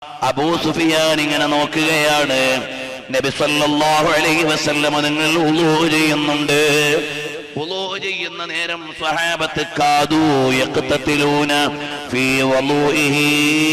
അബൂ സുഫിയാൻ ഇങ്ങനെ നോക്കുകയാണ് നബി സല്ലല്ലാഹു അലൈഹി വസല്ലം നിങ്ങൾ ഉളൂ ചെയ്യുന്നുണ്ട് ഉളൂ ചെയ്യുന്ന നേരം സ്വഹാബത്ത് കാദു യഖ്തതിലൂന ഫീ വളൂഇഹി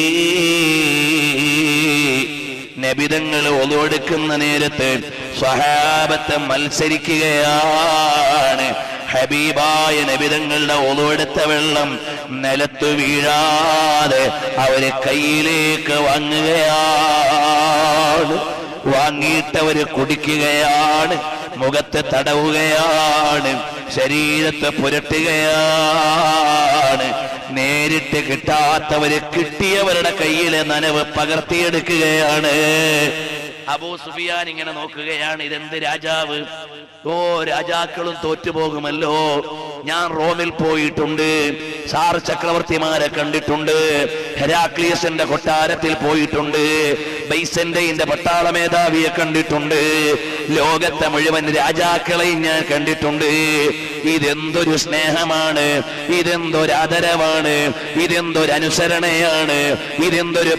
നബിതങ്ങൾ ഒതുവെടുക്കുന്ന നേരത്ത് സ്വഹാബത്തെ മത്സരിക്കുകയാണ് ഹബീബായ നബിതങ്ങളുടെ ഒതുവെടുത്ത വെള്ളം നിലത്തു വീഴാതെ അവര് കയ്യിലേക്ക് വാങ്ങുകയാണ് വാങ്ങിയിട്ടവര് കുടിക്കുകയാണ് മുഖത്ത് തടവുകയാണ് ശരീരത്തെ പുരട്ടുകയാണ് നേരിട്ട് കിട്ടാത്തവര് കിട്ടിയവരുടെ കയ്യിലെ നനവ് പകർത്തിയെടുക്കുകയാണ് അബൂ സുഫിയാൻ ഇങ്ങനെ നോക്കുകയാണ് ഇതെന്ത് രാജാവ് ഓ രാജാക്കളും തോറ്റുപോകുമല്ലോ ഞാൻ റോമിൽ പോയിട്ടുണ്ട് സാർ ചക്രവർത്തിമാരെ കണ്ടിട്ടുണ്ട് ഹെരാക്ലിയസിന്റെ കൊട്ടാരത്തിൽ പോയിട്ടുണ്ട് ബൈസന്റെയിന്റെ പട്ടാള മേധാവിയെ കണ്ടിട്ടുണ്ട് ലോകത്തെ മുഴുവൻ രാജാക്കളെയും ഞാൻ കണ്ടിട്ടുണ്ട് ഇതെന്തൊരു സ്നേഹമാണ് ഇതെന്തൊരു ആദരവാണ് ഇതെന്തൊരു അനുസരണയാണ് ഇതെന്തൊരു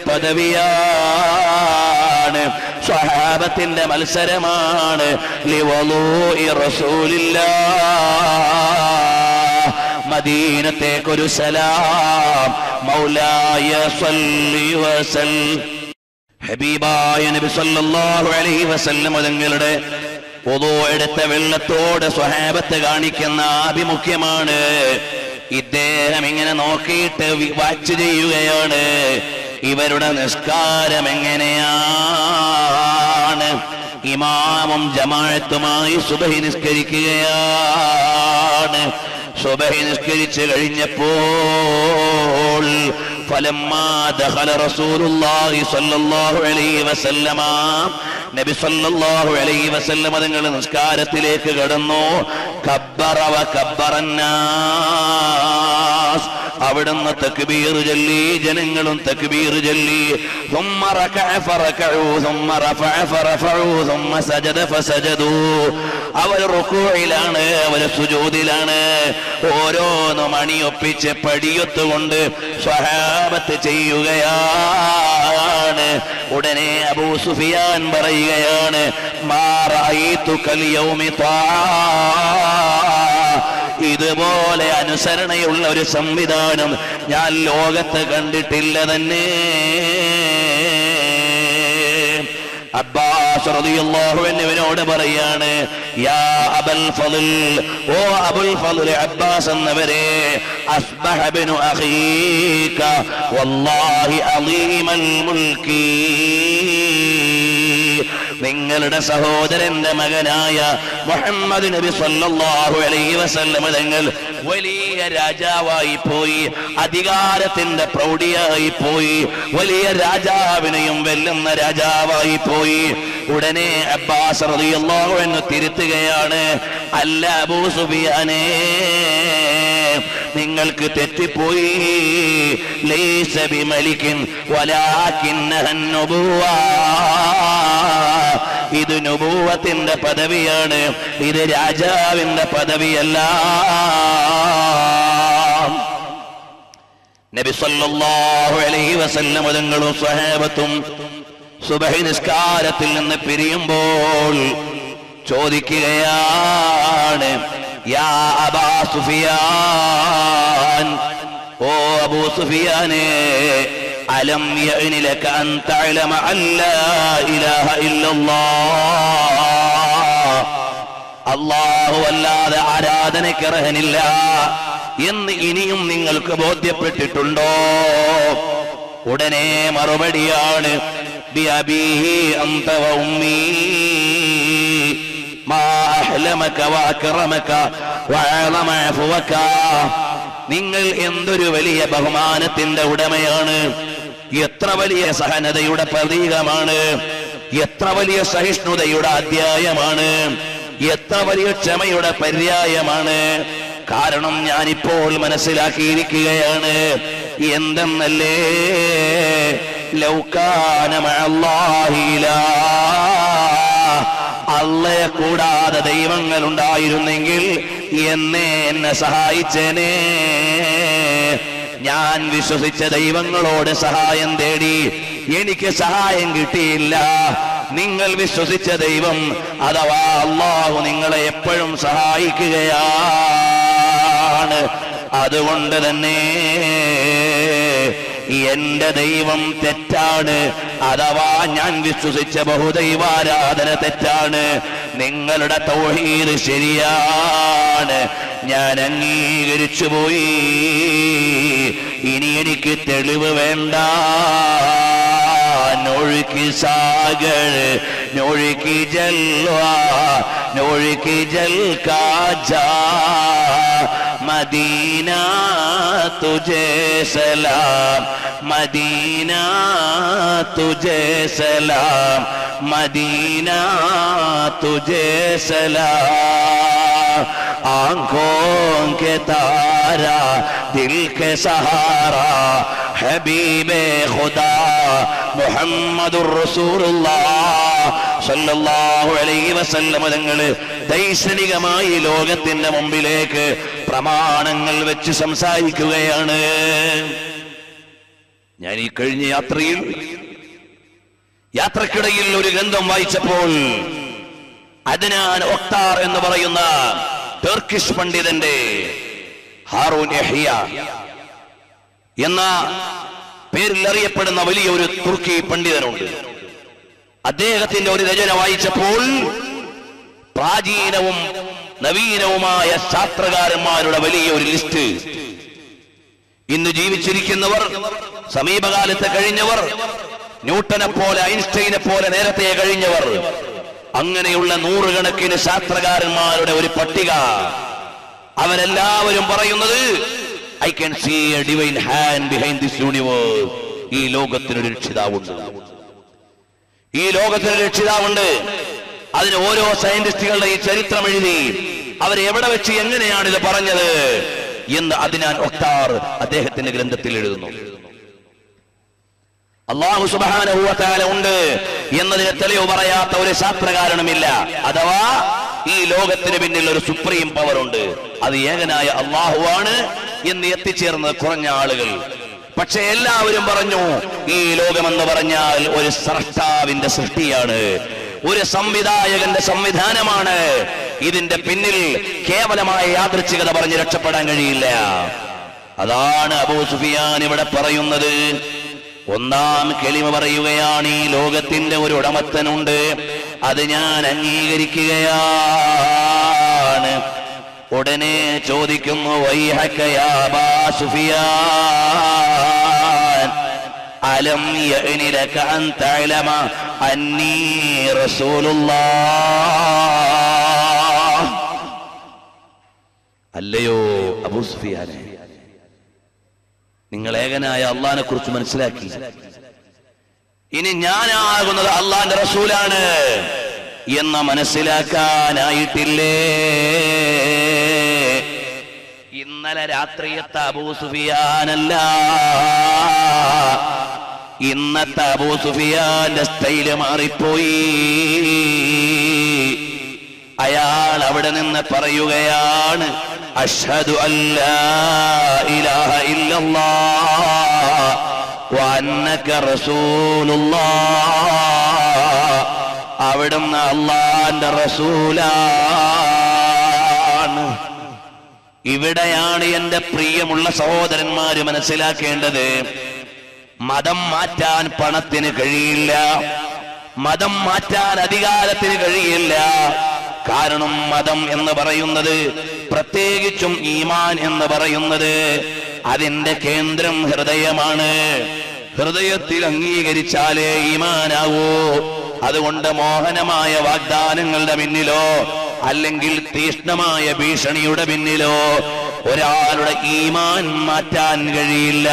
പദവിയാണ് സ്വഹാബത്തിന്റെ മത്സരമാണ് ലിവളൂഇ റസൂലില്ലാ മദീനത്തേക്കൊരു സലാം മൗലായ സല്ലി വസൽ ഹബീബായ നബി സല്ലല്ലാഹു അലൈഹി വസല്ലം തങ്ങളുടെ പൊതു എടുത്ത വെള്ളത്തോട് സ്വഹാബത്ത് കാണിക്കുന്ന ആഭിമുഖ്യമാണ് ഇദ്ദേഹം ഇങ്ങനെ നോക്കിയിട്ട് വി- വാച്ച് ചെയ്യുകയാണ് ഇവരുടെ നിസ്കാരം എങ്ങനെയാണ് ഇമാമും ജമാഅത്തുമായി സുബഹി നിസ്കരിക്കുകയാണ് സുബഹി നിസ്കരിച്ച് കഴിഞ്ഞപ്പോൾ ഫലമ്മാ ദഖല റസൂലുള്ളാഹി സ്വല്ലല്ലാഹു അലൈഹി വസല്ലമ നബി സല്ലല്ലാഹു അലൈഹി വസല്ലമ തങ്ങൾ നിസ്കാരത്തിലേക്ക് കടന്നു കബ്ബറ വ കബ്ബറന്നാസ് അവിടുന്ന് തക്ബീർ ചൊല്ലി ജനങ്ങളും തക്ബീർ ചൊല്ലി ثم ركع فركعوا ثم رفع فرفعوا ثم سجد فسجدوا അവർ റുക്കൂയിലാണ് അവർ സുജൂദിലാണ് ഓരോന്ന് മണിയൊപ്പിച്ച് പടിയൊത്തുകൊണ്ട് സ്വഹാബത്ത് ചെയ്യുകയാണ് ഉടനെ അബൂ സുഫിയാൻ പറയുകയാണ് മാ റഅയ്തു കൽ യൗമി ത്വാ ഇതുപോലെ അനുസരണയുള്ള ഒരു സംവിധാനം ഞാൻ ലോകത്ത് കണ്ടിട്ടില്ല തന്നെ അബ്ബാസ് റളിയല്ലാഹു അൻഹുവിനോട് പറയാണ് യാ അബൽ ഫളിൽ ഓ അബുൽ ഫളിൽ അബ്ബാസ് എന്നവരെ അസ്ബഹ ബിനു അഖീക വല്ലാഹി അളീമൽ മുൽക്കി നിങ്ങളുടെ സഹോദരന്റെ മകനായ മുഹമ്മദ് നബി സല്ലല്ലാഹു അലൈഹി വസല്ലം തങ്ങൾ വലിയ രാജാവായി പോയി അധികാരത്തിന്റെ പ്രൗഢിയായി പോയി വലിയ രാജാവിനെയും വെല്ലുന്ന രാജാവായി പോയി ഉടനെ അബ്ബാസ് റളിയല്ലാഹു അൻഹു തിരുത്തുകയാണ് അല്ല അബൂ സുഫിയാനേ നിങ്ങൾക്ക് തെറ്റിപ്പോയി ലൈസ ബിമലിക്കിൻ വലാകിന്നഹൻ നുബുവ്വ ഇത് നുബൂവത്തിന്റെ പദവിയാണ് ഇത് രാജാവിന്റെ പദവിയല്ല നബി സല്ലല്ലാഹു അലൈഹി വസല്ലം തങ്ങളും സ്വഹാബത്തും സുബഹി നിസ്കാരത്തിൽ നിന്ന് പിരിയുമ്പോൾ ചോദിക്കുകയാണ് യാ അബാ സുഫിയാൻ ഓ അബൂ സുഫിയാനെ അലം യഅ്നി ലക അൻ തഅലമ അല്ലാ ഇലാഹ ഇല്ലല്ലാഹ് അള്ളാഹു അല്ലാതെ ആരാധനയ്ക്ക് അർഹനില്ല എന്ന് ഇനിയും നിങ്ങൾക്ക് ബോധ്യപ്പെട്ടിട്ടുണ്ടോ ഉടനെ മറുപടിയാണ് ബിഅബീഹി അന്ത വ ഉമ്മീ മാ അഹ്ലമക വഅക്രമക വഅളമ അഫ്വക നിങ്ങൾ എന്തൊരു വലിയ ബഹുമാനത്തിന്റെ ഉടമയാണ് എത്ര വലിയ സഹനതയുടെ പ്രതീകമാണ് എത്ര വലിയ സഹിഷ്ണുതയുടെ അധ്യായമാണ് എത്ര വലിയ ക്ഷമയുടെ പര്യായമാണ് കാരണം ഞാനിപ്പോൾ മനസ്സിലാക്കിയിരിക്കുകയാണ് എന്തെന്നല്ലേ ലൗകാന മഅല്ലാഹിലാ അള്ളയെ കൂടാതെ ദൈവങ്ങൾ ഉണ്ടായിരുന്നെങ്കിൽ എന്നെ എന്നെ സഹായിച്ചേനെ ഞാൻ വിശ്വസിച്ച ദൈവങ്ങളോട് സഹായം തേടി എനിക്ക് സഹായം കിട്ടിയില്ല നിങ്ങൾ വിശ്വസിച്ച ദൈവം അഥവാ അള്ളാഹു നിങ്ങളെ എപ്പോഴും സഹായിക്കുകയാണ് അതുകൊണ്ട് തന്നെ എന്റെ ദൈവം തെറ്റാണ് അഥവാ ഞാൻ വിശ്വസിച്ച ബഹുദൈവാരാധന തെറ്റാണ് നിങ്ങളുടെ തൗഹീദ് ശരിയാണ് ഞാൻ അംഗീകരിച്ചു പോയി ഇനി എനിക്ക് തെളിവ് വേണ്ട नोड़ की सागर नोड़ की जलवा नोड़ की जल का जा मदीना तुझे सलाम मदीना तुझे सलाम मदीना तुझे सलाम आंखों के तारा दिल के सहारा ഹബീബേ ഖുദാ മുഹമ്മദുർ റസൂലുള്ളാഹ് സല്ലല്ലാഹു അലൈഹി വസല്ലം തങ്ങള് ദൈക്ഷണികമായി ലോകത്തിന്റെ മുമ്പിലേക്ക് പ്രമാണങ്ങൾ വെച്ച് സംസാരിക്കുകയാണ് ഞാൻ ഈ കഴിഞ്ഞ യാത്രയിൽ യാത്രക്കിടയിൽ ഒരു ഗ്രന്ഥം വായിച്ചപ്പോൾ അദ്നാൻ ഒക്താർ എന്ന് പറയുന്ന ടർക്കിഷ് പണ്ഡിതന്റെ ഹാറൂൻ യഹ്യ എന്ന പേരിൽ അറിയപ്പെടുന്ന വലിയ ഒരു തുർക്കി പണ്ഡിതനുണ്ട് അദ്ദേഹത്തിന്റെ ഒരു രചന വായിച്ചപ്പോൾ പ്രാചീനവും നവീനവുമായ ശാസ്ത്രകാരന്മാരുടെ വലിയ ഒരു ലിസ്റ്റ് ഇന്ന് ജീവിച്ചിരിക്കുന്നവർ സമീപകാലത്ത് കഴിഞ്ഞവർ ന്യൂട്ടനെ പോലെ ഐൻസ്റ്റൈനെ പോലെ നേരത്തെ കഴിഞ്ഞവർ അങ്ങനെയുള്ള നൂറുകണക്കിന് ശാസ്ത്രകാരന്മാരുടെ ഒരു പട്ടിക അവരെല്ലാവരും പറയുന്നത് I can see a divine hand behind this universe ഈ ലോകത്തിനൊരു രക്ഷിതാവുണ്ട് ഈ ലോകത്തിനൊരു രക്ഷിതാവുണ്ട് അതിന് ഓരോ സയന്റിസ്റ്റുകളുടെ ഈ ചരിത്രം എഴുതി അവർ എവിടെ വെച്ച് എങ്ങനെയാണ് ഇത് പറഞ്ഞത് എന്ന് അതിനാൻ ഒക്താർ അദ്ദേഹത്തിന്റെ ഗ്രന്ഥത്തിൽ എഴുതുന്നു അള്ളാഹു സുബാനുഭവത്താല ഉണ്ട് എന്നതിന് തെളിവ് പറയാത്ത ഒരു ശാസ്ത്രകാരനുമില്ല അഥവാ ഈ ലോകത്തിന് പിന്നിൽ ഒരു സുപ്രീം പവർ ഉണ്ട് അത് ഏകനായ അള്ളാഹുവാണ് എന്ന് എത്തിച്ചേർന്നത് കുറഞ്ഞ ആളുകൾ പക്ഷെ എല്ലാവരും പറഞ്ഞു ഈ ലോകമെന്ന് പറഞ്ഞാൽ ഒരു സ്രഷ്ടാവിന്റെ സൃഷ്ടിയാണ് ഒരു സംവിധായകന്റെ സംവിധാനമാണ് ഇതിന്റെ പിന്നിൽ കേവലമായ യാദൃച്ഛികത പറഞ്ഞ് രക്ഷപ്പെടാൻ കഴിയില്ല അതാണ് അബൂ സുഫിയാൻ ഇവിടെ പറയുന്നത് ഒന്നാം കെളിമ പറയുകയാണ് ഈ ലോകത്തിന്റെ ഒരു ഉടമത്തനുണ്ട് അത് ഞാൻ അംഗീകരിക്കുകയാണ് ഉടനെ ചോദിക്കുന്നു വൈഹക്കയാബാ സുഫിയാൻ അലം യഅ്നി ലക അൻ തഅലമ അന്നീ റസൂലുള്ളാഹ് അല്ലയോ അബൂ സുഫിയാനെ നിങ്ങൾ ഏകനായ അള്ളഹാനെ കുറിച്ച് മനസ്സിലാക്കി ഇനി ഞാനാകുന്നത് അള്ളാന്റെ റസൂലാണ് എന്ന് മനസ്സിലാക്കാനായിട്ടില്ലേ ഇന്നലെ രാത്രിയത്തെ അബൂ സുഫിയാനല്ല ഇന്നത്തെ അബൂ സുഫിയാന്റെ സ്റ്റൈല് മാറിപ്പോയി അയാൾ അവിടെ നിന്ന് പറയുകയാണ് അഷ്ഹദു അല്ലാ ഇലാഹ ഇല്ലല്ലാഹ് വഅന്നക റസൂലുള്ളാഹ് അവിടുന്ന് അള്ളാന്റെ റസൂലാണ് ഇവിടെയാണ് എന്റെ പ്രിയമുള്ള സഹോദരന്മാര് മനസ്സിലാക്കേണ്ടത് മതം മാറ്റാൻ പണത്തിന് കഴിയില്ല മതം മാറ്റാൻ അധികാരത്തിന് കഴിയില്ല കാരണം മതം എന്ന് പറയുന്നത് പ്രത്യേകിച്ചും ഈമാൻ എന്ന് പറയുന്നത് അതിന്റെ കേന്ദ്രം ഹൃദയമാണ് ഹൃദയത്തിൽ അംഗീകരിച്ചാലേ ഈമാനാവൂ അതുകൊണ്ട് മോഹനമായ വാഗ്ദാനങ്ങളുടെ പിന്നിലോ അല്ലെങ്കിൽ തീഷ്ണമായ ഭീഷണിയുടെ പിന്നിലോ ഒരാളുടെ ഈമാൻ മാറ്റാൻ കഴിയില്ല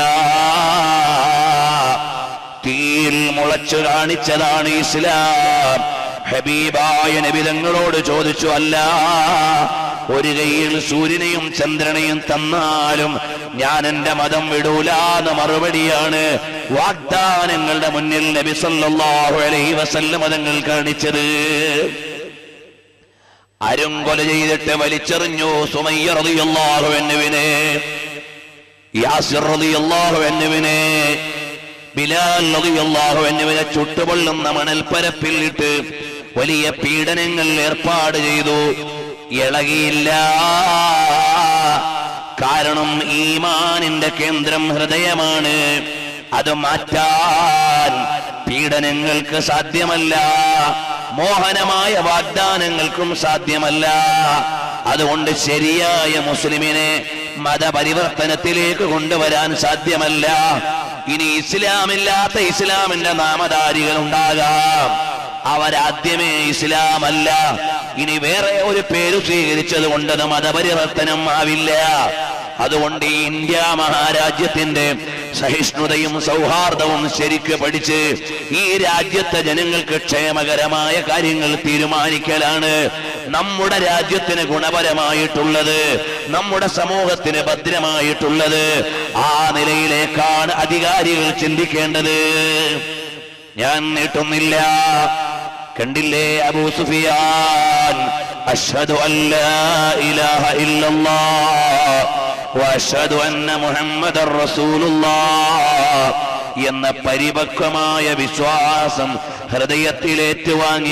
തീയിൽ മുളച്ചു കാണിച്ചതാണ് ഇസ്ലാം ഹബീബായ നബിതങ്ങളോട് ചോദിച്ചു അല്ല ഒരു കൈയിൽ സൂര്യനെയും ചന്ദ്രനെയും തന്നാലും ഞാൻ എന്റെ മതം വിടൂലാന്ന് മറുപടിയാണ് വാഗ്ദാനങ്ങളുടെ മുന്നിൽ നബി സല്ലല്ലാഹു അലൈഹി വസല്ലം മതങ്ങൾ കാണിച്ചത് അരുങ്കൊല ചെയ്തിട്ട് വലിച്ചെറിഞ്ഞു സുമയ്യ റളിയല്ലാഹു അൻഹുവിനെ യാസിർ റളിയല്ലാഹു അൻഹുവിനെ ബിലാൽ റളിയല്ലാഹു അൻഹുവിനെ ചുട്ടുപൊള്ളുന്ന മണൽപ്പരപ്പിൽ ഇട്ട് വലിയ പീഡനങ്ങൾ ഏർപ്പാട് ചെയ്തു ഇളകിയില്ല കാരണം ഈമാനിന്റെ കേന്ദ്രം ഹൃദയമാണ് അത് മാറ്റാൻ പീഡനങ്ങൾക്ക് സാധ്യമല്ല മോഹനമായ വാഗ്ദാനങ്ങൾക്കും സാധ്യമല്ല അതുകൊണ്ട് ശരിയായ മുസ്ലിമിനെ മതപരിവർത്തനത്തിലേക്ക് കൊണ്ടുവരാൻ സാധ്യമല്ല ഇനി ഇസ്ലാമില്ലാത്ത ഇസ്ലാമിന്റെ നാമധാരികൾ ഉണ്ടാകാം അവരാദ്യമേ ഇസ്ലാമല്ല ഇനി വേറെ ഒരു പേര് സ്വീകരിച്ചത് കൊണ്ട് അത് മതപരിവർത്തനം ആവില്ല അതുകൊണ്ട് ഈ ഇന്ത്യ മഹാരാജ്യത്തിന്റെ സഹിഷ്ണുതയും സൗഹാർദ്ദവും ശരിക്ക് പഠിച്ച് ഈ രാജ്യത്തെ ജനങ്ങൾക്ക് ക്ഷേമകരമായ കാര്യങ്ങൾ തീരുമാനിക്കലാണ് നമ്മുടെ രാജ്യത്തിന് ഗുണപരമായിട്ടുള്ളത് നമ്മുടെ സമൂഹത്തിന് ഭദ്രമായിട്ടുള്ളത് ആ നിലയിലേക്കാണ് അധികാരികൾ ചിന്തിക്കേണ്ടത് ഞാൻ നീട്ടുന്നില്ല കണ്ടില്ലേ അബൂ സുഫിയാൻ അഷ്ഹദു അല്ലാ ഇലാഹ ഇല്ലല്ലാഹ് വഅഷ്ഹദു അന്ന മുഹമ്മദർ റസൂലുള്ളാഹ് എന്ന പരിപക്വമായ വിശ്വാസം ഹൃദയത്തിലേറ്റുവാങ്ങി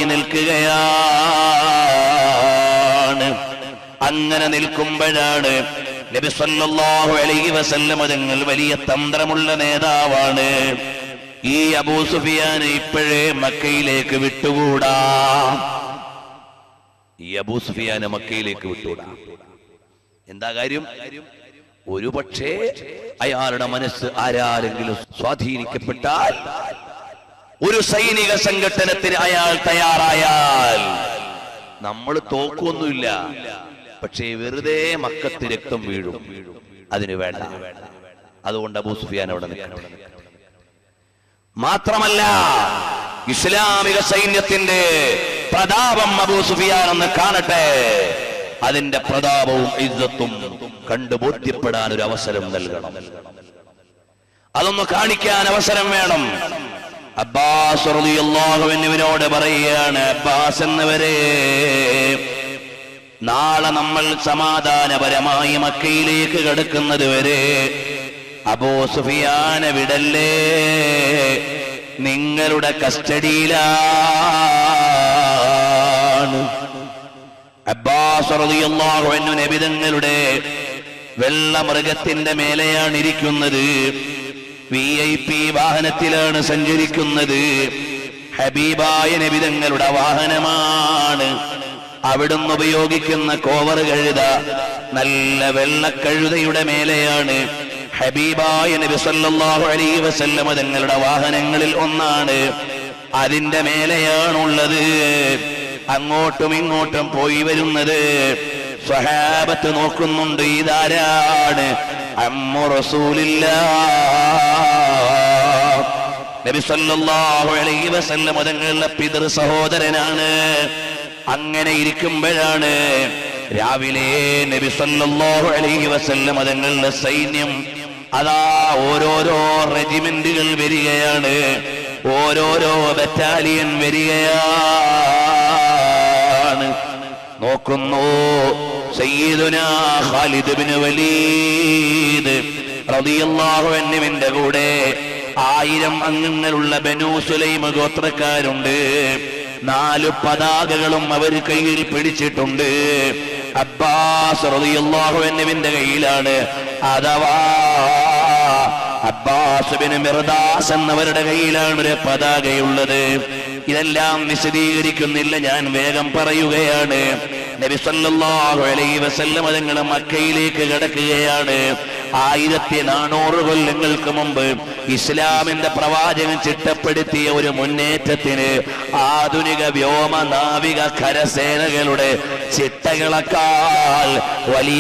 നിൽക്കുകയാണ് അങ്ങനെ നിൽക്കുമ്പോഴാണ് നബി സല്ലല്ലാഹു അലൈഹി വസല്ലം തങ്ങൾ വലിയ തന്ത്രമുള്ള നേതാവാണ് ഈ അബൂ സുഫിയാനെ ഇപ്പോഴേ മക്കയിലേക്ക് വിട്ടുകൂടാ ഈ അബൂ സുഫിയാനെ മക്കയിലേക്ക് വിട്ടുകൂടാ എന്താ കാര്യം ഒരു പക്ഷേ അയാളുടെ മനസ്സ് ആരാരെങ്കിലും സ്വാധീനിക്കപ്പെട്ടാൽ ഒരു സൈനിക സംഘടനത്തിന് അയാൾ തയ്യാറായാൽ നമ്മൾ തോക്കൊന്നുമില്ല പക്ഷേ വെറുതെ മക്കത്ത് രക്തം വീഴും അതിന് വേണ്ട അതുകൊണ്ട് അബൂ സുഫിയാൻ അവിടെ നിൽക്കട്ടെ മാത്രമല്ല ഇസ്ലാമിക സൈന്യത്തിന്റെ പ്രതാപം അബൂ സുഫിയാൻ ഒന്ന് കാണട്ടെ അതിന്റെ പ്രതാപവും ഇജ്ജത്തും കണ്ടു ബോധ്യപ്പെടാൻ ഒരു അവസരം നൽകണം അതൊന്ന് കാണിക്കാൻ അവസരം വേണം അബ്ബാസ് റളിയല്ലാഹു അൻഹുവിനോട് പറയുകയാണ് അബ്ബാസ് എന്നവരെ നാളെ നമ്മൾ സമാധാനപരമായി മക്കയിലേക്ക് കടക്കുന്നത് വരെ അബൂ സുഫിയാനെ വിടല്ലേ നിങ്ങളുടെ കസ്റ്റഡിയിലാണ് അബ്ബാസ് റളിയല്ലാഹു അൻഹു നബിതങ്ങളുടെ വെള്ളമൃഗത്തിന്റെ മേലെയാണ് ഇരിക്കുന്നത് വി ഐ പി വാഹനത്തിലാണ് സഞ്ചരിക്കുന്നത് ഹബീബായ നബിതങ്ങളുടെ വാഹനമാണ് അവിടുന്ന് ഉപയോഗിക്കുന്ന കോവർ കഴുത നല്ല വെള്ളക്കഴുതയുടെ മേലെയാണ് ഹബീബായ നബി സല്ലല്ലാഹു അലൈഹി വസല്ലമ തങ്ങളുടെ വാഹനങ്ങളിൽ ഒന്നാണ് അതിന്റെ മേലെയാണുള്ളത് അങ്ങോട്ടും ഇങ്ങോട്ടും പോയി വരുന്നത് സ്വഹാബത്ത് നോക്കുന്നുണ്ട് ഇതാരാണ് അമ്മു റസൂലില്ല നബി സല്ലല്ലാഹു അലൈഹി വസല്ലം തങ്ങളുടെ പിതൃ സഹോദരനാണ് അങ്ങനെ ഇരിക്കുമ്പോഴാണ് രാവിലെ നബി സല്ലല്ലാഹു അലൈഹി വസല്ലം തങ്ങളുടെ സൈന്യം അതാ ഓരോരോ റെജിമെന്റുകൾ വരികയാണ് ഓരോരോ ബറ്റാലിയൻ വരികയാണ് നോക്കുന്നു സയ്യിദുന ഖാലിദ് ബിൻ വലീദ് റളിയല്ലാഹു അൻഹുവിന്റെ കൂടെ ആയിരം അംഗങ്ങളുള്ള ബനൂ സുലൈമ ഗോത്രക്കാരുണ്ട് നാല് പതാകകളും അവർ കയ്യിൽ പിടിച്ചിട്ടുണ്ട് അബ്ബാസ് റളിയല്ലാഹു അൻഹുവിന്റെ കയ്യിലാണ് അഥവാ അബ്ബാസ് ബിൻ മിർദാസ് എന്നവരുടെ കയ്യിലാണ് ഒരു പതാകയുള്ളത് ഇതെല്ലാം വിശദീകരിക്കുന്നില്ല ഞാൻ വേഗം പറയുകയാണ് നബി സല്ലല്ലാഹു അലൈഹി വസല്ലം തങ്ങൾ മക്കയിലേക്ക് കടക്കുകയാണ് ആയിരത്തി നാനൂറ് കൊല്ലങ്ങൾക്ക് മുമ്പ് ഇസ്ലാമിന്റെ പ്രവാചകൻ ചിട്ടപ്പെടുത്തിയ ഒരു മുന്നേറ്റത്തിന് ആധുനിക വ്യോമ നാവിക കരസേനകളുടെ ചിട്ടകളെക്കാൾ വലിയ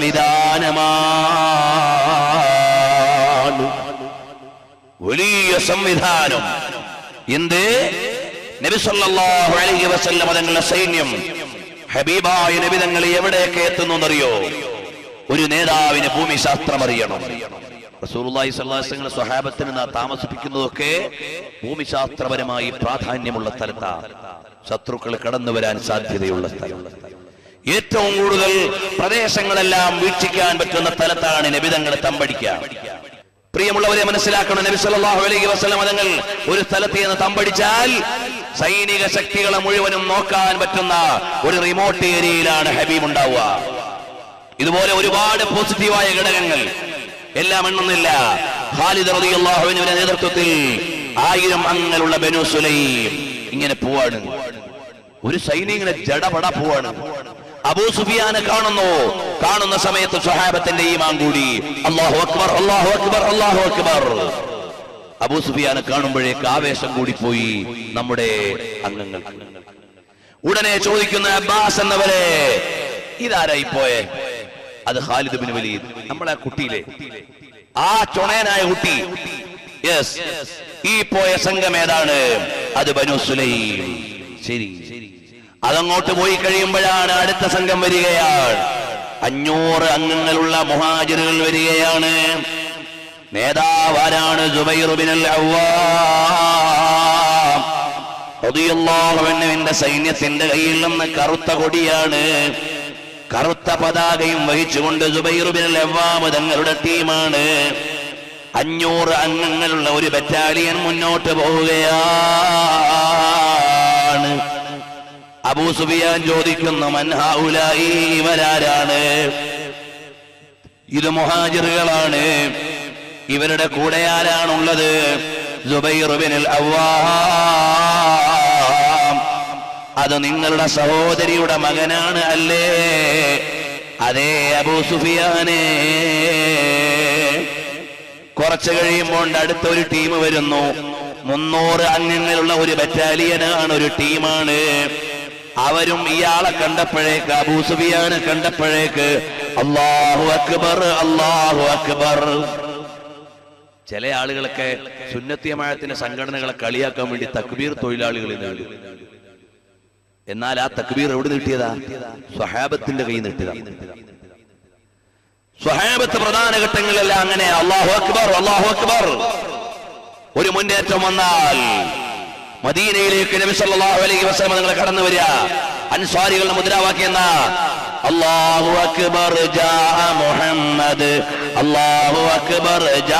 സംവിധാനമാണ് വലിയ സംവിധാനം എന്ത് നബി സല്ലല്ലാഹു അലൈഹി വസല്ലം തങ്ങളുടെ സൈന്യം ഹബീബായ നബി തങ്ങൾ എവിടേക്ക് എത്തുന്നു എന്നറിയോ ഒരു നേതാവിന് ഭൂമിശാസ്ത്രം അറിയണം റസൂലുള്ളാഹി സ്വല്ലല്ലാഹു അലൈഹി വസല്ലം സ്വഹാബത്തിന് നാ താമസിപ്പിക്കുന്നതൊക്കെ ഭൂമിശാസ്ത്രപരമായി പ്രാധാന്യമുള്ള സ്ഥലത്താണ് ശത്രുക്കൾ കടന്നു വരാൻ സാധ്യതയുള്ള സ്ഥലം ഏറ്റവും കൂടുതൽ പ്രദേശങ്ങളെല്ലാം വീക്ഷിക്കാൻ പറ്റുന്ന സ്ഥലത്താണ് നബിതങ്ങൾ തമ്പടിക്കുക പ്രിയമുള്ളവരെ മനസ്സിലാക്കണം നബി സല്ലല്ലാഹു അലൈഹി വസല്ലം തങ്ങൾ ഒരു സ്ഥലത്ത് നിന്ന് തമ്പടിച്ചാൽ സൈനിക ശക്തികളെ മുഴുവനും നോക്കാൻ പറ്റുന്ന ഒരു റിമോട്ട് ഏരിയയിലാണ് ഹബീബ് ഉണ്ടാവുക ഇതുപോലെ ഒരുപാട് പോസിറ്റീവായ ഘടകങ്ങൾ എല്ലാം എണ്ണുന്നില്ല ഖാലിദ് റളിയല്ലാഹുവിന്റെ നേതൃത്വത്തിൽ ആയിരം അംഗങ്ങളുള്ള ബനു സുലൈം ഇങ്ങനെ പോവാണ് ഒരു സൈനികനെ ജടപട പോവാണ് അബൂ സുഫിയാനെ കാണുന്നു കാണുന്ന സമയത്ത് സ്വഹാബത്തിന്റെ ഈമാൻ കൂടി അല്ലാഹു അക്ബർ അല്ലാഹു അക്ബർ അല്ലാഹു അക്ബർ അബൂ സുഫിയാനെ കാണുമ്പോഴേക്ക് ആവേശം കൂടിപ്പോയി നമ്മുടെ അംഗങ്ങൾക്ക് ഉടനെ ചോദിക്കുന്ന അബ്ബാസ് എന്നവരെ ഇതാരായി പോയെ അത് ഖാലിദ് ബിൻ വലീദ് നമ്മളെ ആ കുട്ടിയിലെ ആ ചൊണയനായ കുട്ടി യെസ് ഈ പോയ സംഘം ഏതാണ് അത് ബനു സുലൈം ശരി അതങ്ങോട്ട് പോയി കഴിയുമ്പോഴാണ് അടുത്ത സംഘം വരികയാണ് അഞ്ഞൂറ് അംഗങ്ങളുള്ള മുഹാജിറുകൾ വരികയാണ് നേതാവ് ആരാണ് ജുബൈറുബിനൽ റളിയല്ലാഹുവിന്റെ സൈന്യത്തിന്റെ കയ്യിൽ നിന്ന് കറുത്ത കൊടിയാണ് കറുത്ത പതാകയും വഹിച്ചുകൊണ്ട് ജുബൈറുബിനൽ അവ്വാമ് തങ്ങളുടെ ടീമാണ് അഞ്ഞൂറ് അംഗങ്ങളുള്ള ഒരു ബറ്റാലിയൻ മുന്നോട്ട് പോവുകയാണ് അബൂ സുഫിയാൻ ചോദിക്കുന്നു മൻഹാഉലായി ഇവരാരാണ് ഇത് മുഹാജിറുകളാണ് ഇവരുടെ കൂടെ ആരാണുള്ളത് ജുബൈറുബിനിൽ അവ്വാം അത് നിങ്ങളുടെ സഹോദരിയുടെ മകനാണ് അല്ലേ അതേ അബൂ സുഫിയാനേ കുറച്ച് കഴിയുമ്പോൾ അടുത്തൊരു ടീം വരുന്നു മുന്നൂറ് അംഗങ്ങളുള്ള ഒരു ബറ്റാലിയനാണ് ഒരു ടീമാണ് അവരും ഇയാളെ കണ്ടപ്പോഴേക്ക് അബൂ സുഫിയാനെ കണ്ടപ്പോഴേക്ക് അള്ളാഹു അക്ബർ അള്ളാഹു അക്ബർ ചില ആളുകളൊക്കെ സുന്നത്തിയമായത്തിന്റെ സംഘടനകളെ കളിയാക്കാൻ വേണ്ടി തക്ബീർ തൊഴിലാളികൾ നേടും എന്നാൽ ആ തക്ബീർ എവിടെ നീട്ടിയതാ സ്വഹാബത്തിന്റെ കയ്യിൽ നീട്ടിയതാ സ്വഹാബത്ത് പ്രധാന ഘട്ടങ്ങളിലെല്ലാം അങ്ങനെ അള്ളാഹു അക്ബർ അള്ളാഹു അക്ബർ ഒരു മുന്നേറ്റം വന്നാൽ മദീനയിലേക്ക് നബി സല്ലല്ലാഹു അലൈഹി വസല്ലം നിങ്ങൾ കടന്നു വരിക അൻസാരികളുടെ മുദ്രാവാക്യം എന്നാ അല്ലാഹു അക്ബർ ജാ മുഹമ്മദ് അല്ലാഹു അക്ബർ ജാ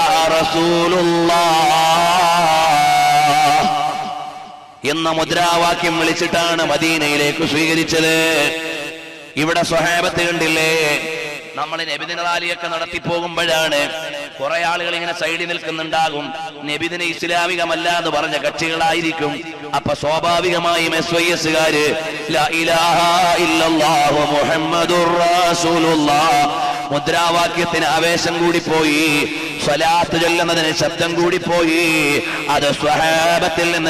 റസൂലുള്ളാഹ് എന്ന മുദ്രാവാക്യം വിളിച്ചിട്ടാണ് മദീനയിലേക്ക് സ്വീകരിച്ചത് ഇവിടെ സ്വഹാബത്ത് കണ്ടില്ലേ നമ്മൾ നബിദിന റാലിയൊക്കെ നടത്തി പോകുമ്പോഴാണ് കുറെ ആളുകൾ ഇങ്ങനെ സൈഡിൽ നിൽക്കുന്നുണ്ടാകും നബിദിന ഇസ്ലാമികമല്ല എന്ന് പറഞ്ഞ കക്ഷികളായിരിക്കും അപ്പൊ സ്വാഭാവികമായും എസ് വൈ എസുകാര് മുദ്രാവാക്യത്തിന് ആവേശം കൂടിപ്പോയി സ്വലാത്ത് ചൊല്ലുന്നതിന് ശബ്ദം കൂടിപ്പോയി അത് സ്വഹാബത്തിൽ നിന്ന്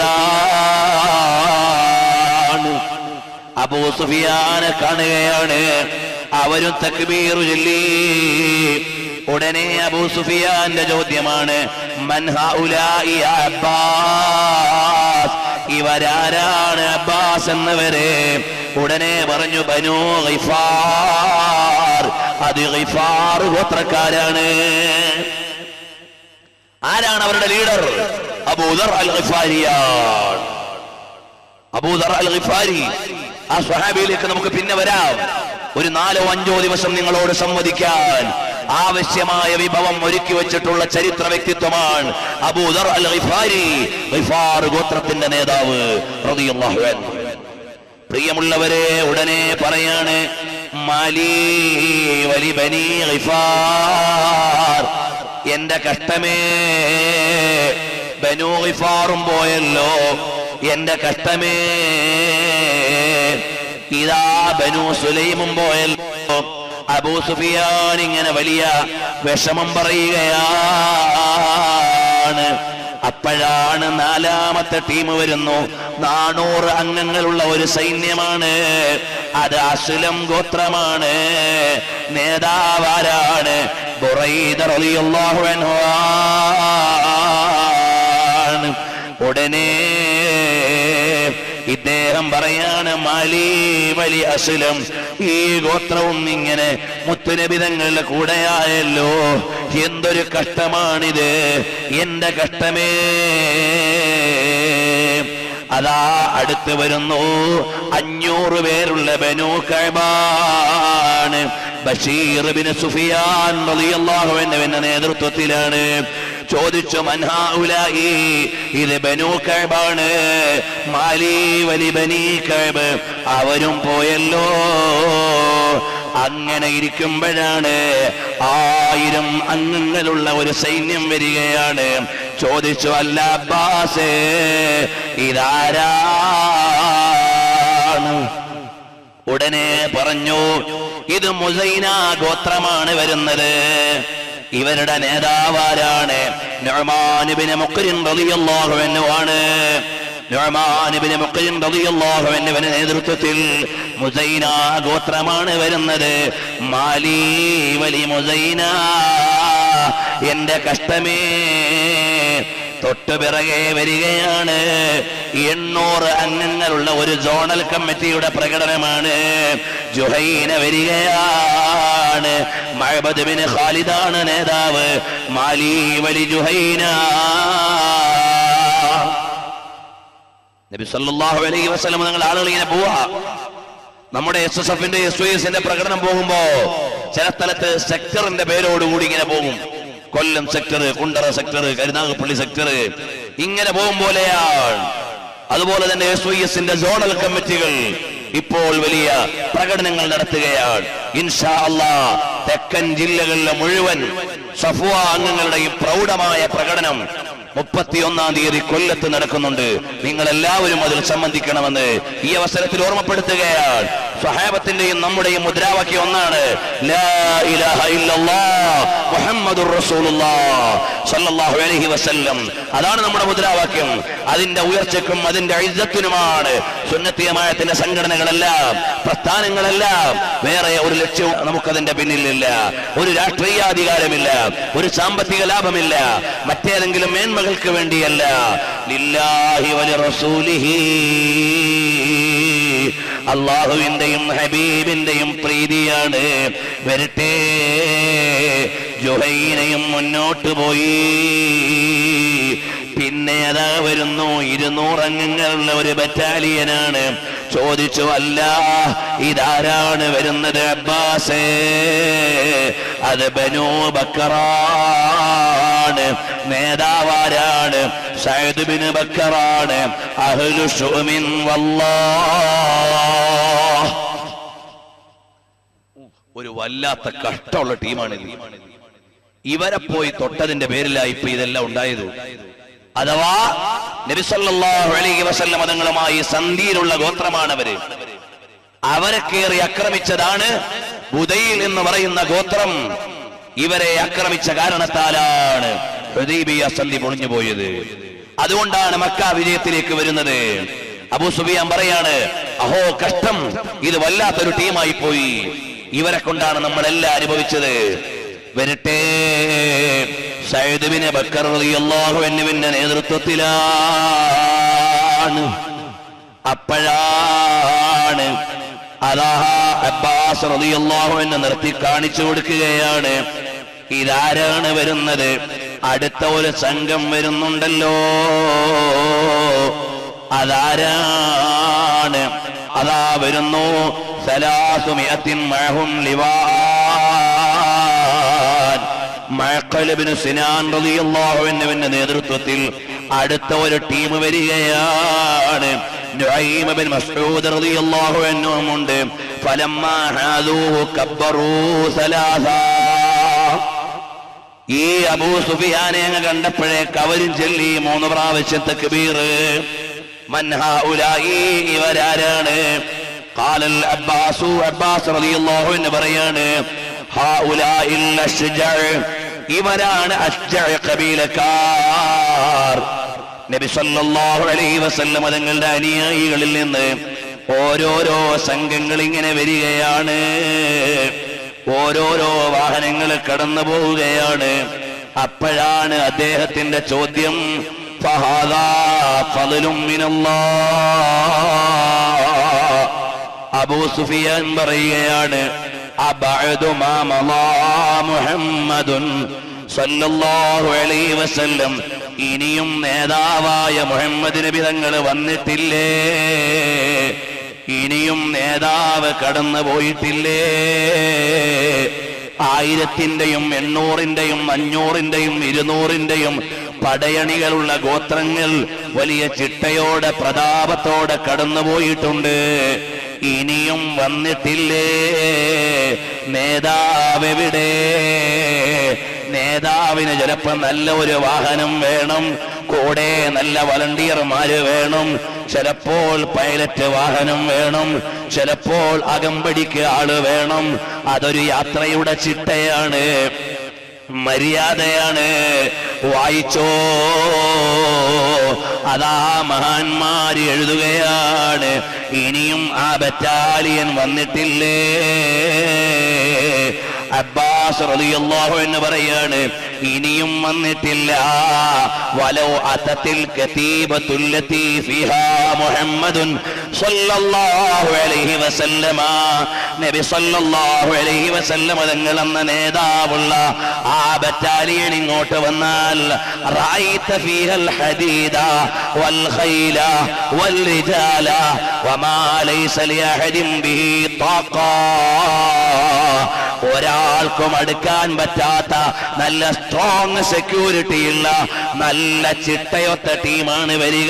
കിട്ടിയതാണ് അബൂ സുഫിയാനെ കാണുകയാണ് അവരും തക്ബീർ ചൊല്ലി ഉടനെ അബൂ സുഫിയാന്റെ ചോദ്യമാണ് മൻ ഹൗലായി യാ അബ്ബാസ് ഇവരാരാണ് അബ്ബാസ് എന്നവരെ ഉടനെ പറഞ്ഞു ബനു ഗിഫാർ അത് ഗിഫാർ ഗോത്രക്കാരാണ് ആരാണ് അവരുടെ ലീഡർ അബൂദർ അൽ ഗിഫാരിയാണ് അബൂദർ അൽ ഗിഫാരി ആ സ്വഹാബിയിലേക്ക് നമുക്ക് പിന്നെ വരാം ഒരു നാലോ അഞ്ചോ ദിവസം നിങ്ങളോട് സംവദിക്കാൻ ആവശ്യമായ വിഭവം ഒരുക്കി വെച്ചിട്ടുള്ള ചരിത്ര വ്യക്തിത്വമാണ് അബൂദർ അൽ ഗിഫാരി ഗിഫാർ ഗോത്രത്തിന്റെ നേതാവ് റളിയല്ലാഹു അൻഹു പ്രിയമുള്ളവരെ ഉടനെ പറയാണ് മാലി വലി ബനി ഗിഫാർ എന്റെ കഷ്ടമേ ബനു ഗിഫാറും പോയല്ലോ എന്റെ കഷ്ടമേ ഇതാ ബനു സുലൈമും പോയല്ലോ അബൂ സുഫിയാൻ ഇങ്ങനെ വലിയ വിഷമം പറയുകയാണ് അപ്പോഴാണ് നാലാമത്തെ ടീം വരുന്നു നാനൂറ് അംഗങ്ങളുള്ള ഒരു സൈന്യമാണ് അത് അസുലം ഗോത്രമാണ് നേതാവാരാണ് ബുറൈദ റളിയല്ലാഹു അൻഹു ആണ് ഉടനെ ഇദ്ദേഹം പറയാണ് മാലി വലി അസുലം ഈ ഗോത്രവും ഇങ്ങനെ മുത്തുനബിതങ്ങളുടെ കൂടെയായല്ലോ എന്തൊരു കഷ്ടമാണിത് എന്റെ കഷ്ടമേ അതാ അടുത്ത് വരുന്നു അഞ്ഞൂറ് പേരുള്ള ബനു കൈബാണ് ബഷീർ ബിൻ സുഫിയാൻ റളിയല്ലാഹു അൻഹുവിന്റെ നേതൃത്വത്തിലാണ് ചോദിച്ചു മൻഹാഉലായി ഇത് ബനു കൈബാണ് മാലി വലി ബനി കൈബ് അവരും പോയല്ലോ അങ്ങനെ ഇരിക്കുമ്പോഴാണ് ആയിരം അംഗങ്ങളുള്ള ഒരു സൈന്യം വരികയാണ് ചോദിച്ചു അല്ല അബ്ബാസേ ഇതാരാണ് ഉടനെ പറഞ്ഞു ഇത് മുസൈന ഗോത്രമാണ് വരുന്നത് ഇവരുടെ നേതാവാരാണ് നൊമാനുബിന് മുക്കരിൻ റളിയല്ലാഹു അൻഹു ആണ് നൊമാനുബിന് മുക്കരിൻ റളിയല്ലാഹു അൻഹുവിന്റെ നേതൃത്വത്തിൽ മുസൈന ഗോത്രമാണ് വരുന്നത് മാലി വലി മുസൈന എന്റെ കഷ്ടമേ തൊട്ടു പിറകെ വരികയാണ് എണ്ണൂറ് അംഗങ്ങളുള്ള ഒരു സോണൽ കമ്മിറ്റിയുടെ പ്രകടനമാണ് ജുഹൈന വരികയാണ് മഹബദ്ബിന് ഖാലിദാണ് നേതാവ് മാലി വലി ജുഹൈന നബി സല്ലല്ലാഹു അലൈഹി വസല്ലം നിങ്ങൾ ആളുകൾ ഇങ്ങനെ പോവാ നമ്മുടെ എസ് എസ് എഫിന്റെ എസ് വൈ എസിന്റെ പ്രകടനം പോകുമ്പോ ചില സ്ഥലത്ത് സെക്ടറിന്റെ പേരോടുകൂടി ഇങ്ങനെ പോകും Kollam sector Kundara sector Karunagappally sector ഇങ്ങനെ പോകും പോലെയാണ് അതുപോലെ തന്നെ എസ് വൈ എസിന്റെ സോണൽ കമ്മിറ്റികൾ ഇപ്പോൾ വലിയ പ്രകടനങ്ങൾ നടത്തുകയാണ് ഇൻഷാ അല്ലാ തെക്കൻ ജില്ലകളിലെ മുഴുവൻ സഫുവ അംഗങ്ങളുടെയും പ്രൗഢമായ പ്രകടനം മുപ്പത്തിയൊന്നാം തീയതി കൊല്ലത്ത് നടക്കുന്നുണ്ട് നിങ്ങൾ എല്ലാവരും അതിൽ സംബന്ധിക്കണമെന്ന് ഈ അവസരത്തിൽ ഓർമ്മപ്പെടുത്തുകയാണ് സഹാബത്തിന്റെയും നമ്മുടെയും മുദ്രാവാക്യം ഒന്നാണ് ലാ ഇലാഹ ഇല്ലല്ലാഹ് മുഹമ്മദുർ റസൂലുള്ളാഹ് സല്ലല്ലാഹു അലൈഹി വസല്ലം അതാണ് നമ്മുടെ മുദ്രാവാക്യം അതിന്റെ ഉയർച്ചയ്ക്കും അതിന്റെ ഇജ്ജത്തിനുമാണ് സുന്നത്തിയമായത്തിന്റെ സംഘടനകളെല്ലാം പ്രസ്ഥാനങ്ങളെല്ലാം വേറെ ഒരു ലക്ഷ്യവും നമുക്കതിന്റെ പിന്നിലില്ല ഒരു രാഷ്ട്രീയാധികാരമില്ല ഒരു സാമ്പത്തിക ലാഭമില്ല മറ്റേതെങ്കിലും മേന്മകൾക്ക് വേണ്ടിയല്ല ലില്ലാഹി വലി റസൂലിഹി അള്ളാഹുവിന്റെയും ഹബീബിന്റെയും പ്രീതിയാണ് വരട്ടെ ജുഹൈനയും മുന്നോട്ട് പോയി പിന്നെ അതാ വരുന്നു ഇരുന്നൂറ് അംഗങ്ങളുള്ള ഒരു ബറ്റാലിയനാണ് ചോദിച്ചു അല്ല ഇതാരാണ് വരുന്നത് അബ്ബാസേ അത് ബനു ബക്കറാണ് നേതാവാരാണ് സയ്യിദ് ബിൻ ബക്കറാണ് അഹ്ലു ഷുമിൻ വല്ലാഹ് ഒരു വല്ലാത്ത കഷ്ടമുള്ള ടീമാണിത് ഇവരെ പോയി തൊട്ടതിന്റെ പേരിലായി ഇപ്പൊ ഇതെല്ലാം ഉണ്ടായത് അഥവാ നബിസല്ലാഹു അലൈഹി വസല്ലം മതങ്ങളുമായി സന്ധിയിലുള്ള ഗോത്രമാണ് അവര് അവരെ കയറി ആക്രമിച്ചതാണ് ബുദൈൽ എന്ന് പറയുന്ന ഗോത്രം ഇവരെ ആക്രമിച്ച കാരണത്താലാണ് ഹുദൈബിയ സന്ധി പൊളിഞ്ഞു പോയത് അതുകൊണ്ടാണ് മക്ക വിജയത്തിലേക്ക് വരുന്നത് അബൂ സുബിയാൻ പറയാണ് അഹോ കഷ്ടം ഇത് വല്ലാത്തൊരു ടീമായി പോയി ഇവരെ കൊണ്ടാണ് നമ്മളെല്ലാം അനുഭവിച്ചത് വരട്ടെ സയ്യിദ് ബിൻ ബക്കർ റളിയല്ലാഹു അൻഹുവിന്റെ നേതൃത്വത്തിലാണ് അപ്പോഴാണ് അതാ അബ്ബാസ് റളിയല്ലാഹു അൻഹു നിർത്തി കാണിച്ചു കൊടുക്കുകയാണ് ഇതാരാണ് വരുന്നത് അടുത്ത ഒരു സംഘം വരുന്നുണ്ടല്ലോ അതാരാണ് അതാ വരുന്നു സലാസുമിയത്തിൻ മഹും ലിവാൻ മഴക്കലബിന് സിനാൻ റളിയല്ലാഹുവിന്റെ നേതൃത്വത്തിൽ അടുത്ത ഒരു ടീം വരികയാണ് നുഐമ ബിൻ മസ്ഊദ് റളിയല്ലാഹു അൻഹും ഉണ്ട് ഫലമ്മാ ഹാദൂഹു കബ്ബറൂ സലാസ ഈ അബൂ സുഫിയാനെ അങ്ങ് കണ്ടപ്പോഴേക്ക് അവരും ചൊല്ലി മൂന്ന് പ്രാവശ്യം തക്ബീർ മൻഹാ ഉലായി ഇവരാരാണ് قال العباس عباس رضي الله عنه പറയാണ് هؤلاء الاشجع ഇവരാണ് അഷ്ജഅ കബീലക്കാർ നബി സല്ലല്ലാഹു അലൈഹി വസല്ലം തങ്ങളുടെ അനുയായികളിൽ നിന്ന് ഓരോരോ സംഘങ്ങൾ ഇങ്ങനെ വരികയാണ് ഓരോരോ വാഹനങ്ങൾ കടന്നു പോവുകയാണ് അപ്പോഴാണ് അദ്ദേഹത്തിന്റെ ചോദ്യം ഫഹാദാ ഫളലും മിനല്ലാഹ്. അബൂ സുഫിയാൻ പറയുകയാണ് അബഅദു മാ മളാ മുഹമ്മദുൻ സല്ലല്ലാഹു അലൈഹി വസല്ലം ഇനിയും നേതാവായ മുഹമ്മദ് നബി തങ്ങൾ വന്നിട്ടില്ലേ ഇനിയും നേതാവ് കടന്നു പോയിട്ടില്ലേ ആയിരത്തിന്റെയും എണ്ണൂറിന്റെയും അഞ്ഞൂറിന്റെയും ഇരുന്നൂറിന്റെയും പടയണികളുള്ള ഗോത്രങ്ങൾ വലിയ ചിട്ടയോടെ പ്രതാപത്തോടെ കടന്നുപോയിട്ടുണ്ട് ഇനിയും വന്നിട്ടില്ലേ നേതാവെവിടെ നേതാവിന് ചിലപ്പോ നല്ല ഒരു വാഹനം വേണം കൂടെ നല്ല വളണ്ടിയർമാര് വേണം ചിലപ്പോൾ പൈലറ്റ് വാഹനം വേണം ചിലപ്പോൾ അകമ്പടിക്ക് ആള് വേണം അതൊരു യാത്രയുടെ ചിട്ടയാണ് മര്യാദയാണ് വായിച്ചോ അതാ മഹാന്മാര് എഴുതുകയാണ് ഇനിയും ആ ബറ്റാലിയൻ വന്നിട്ടില്ലേ അബ്ബാസ് റളിയല്ലാഹു എന്ന് പറയാണ് ഇനിയും വന്നിട്ടില്ല വലോ അത്തത്തിൽ കതീബത്തുല്ലത്തി ഫിഹാ മുഹമ്മദുൻ സ്വല്ലല്ലാഹു അലൈഹി വസല്ലമ നബി സ്വല്ലല്ലാഹു അലൈഹി വസല്ലമ തങ്ങൾ എന്ന നേതാവുള്ള ആ ബറ്റാലിയൻ ഇങ്ങോട്ട് വന്നാൽ റഅയ്ത ഫീഹൽ ഹദീദ വൽ ഖൈല വൽ റിജാല വമാ ലൈസ ലിഅഹദിൻ ബിഹി താഖാ ഒരാൾക്കും അടുക്കാൻ പറ്റാത്ത നല്ല സ്ട്രോങ് സെക്യൂരിറ്റി ഉള്ള നല്ല ചിട്ടയൊത്ത ടീമാണ് വരിക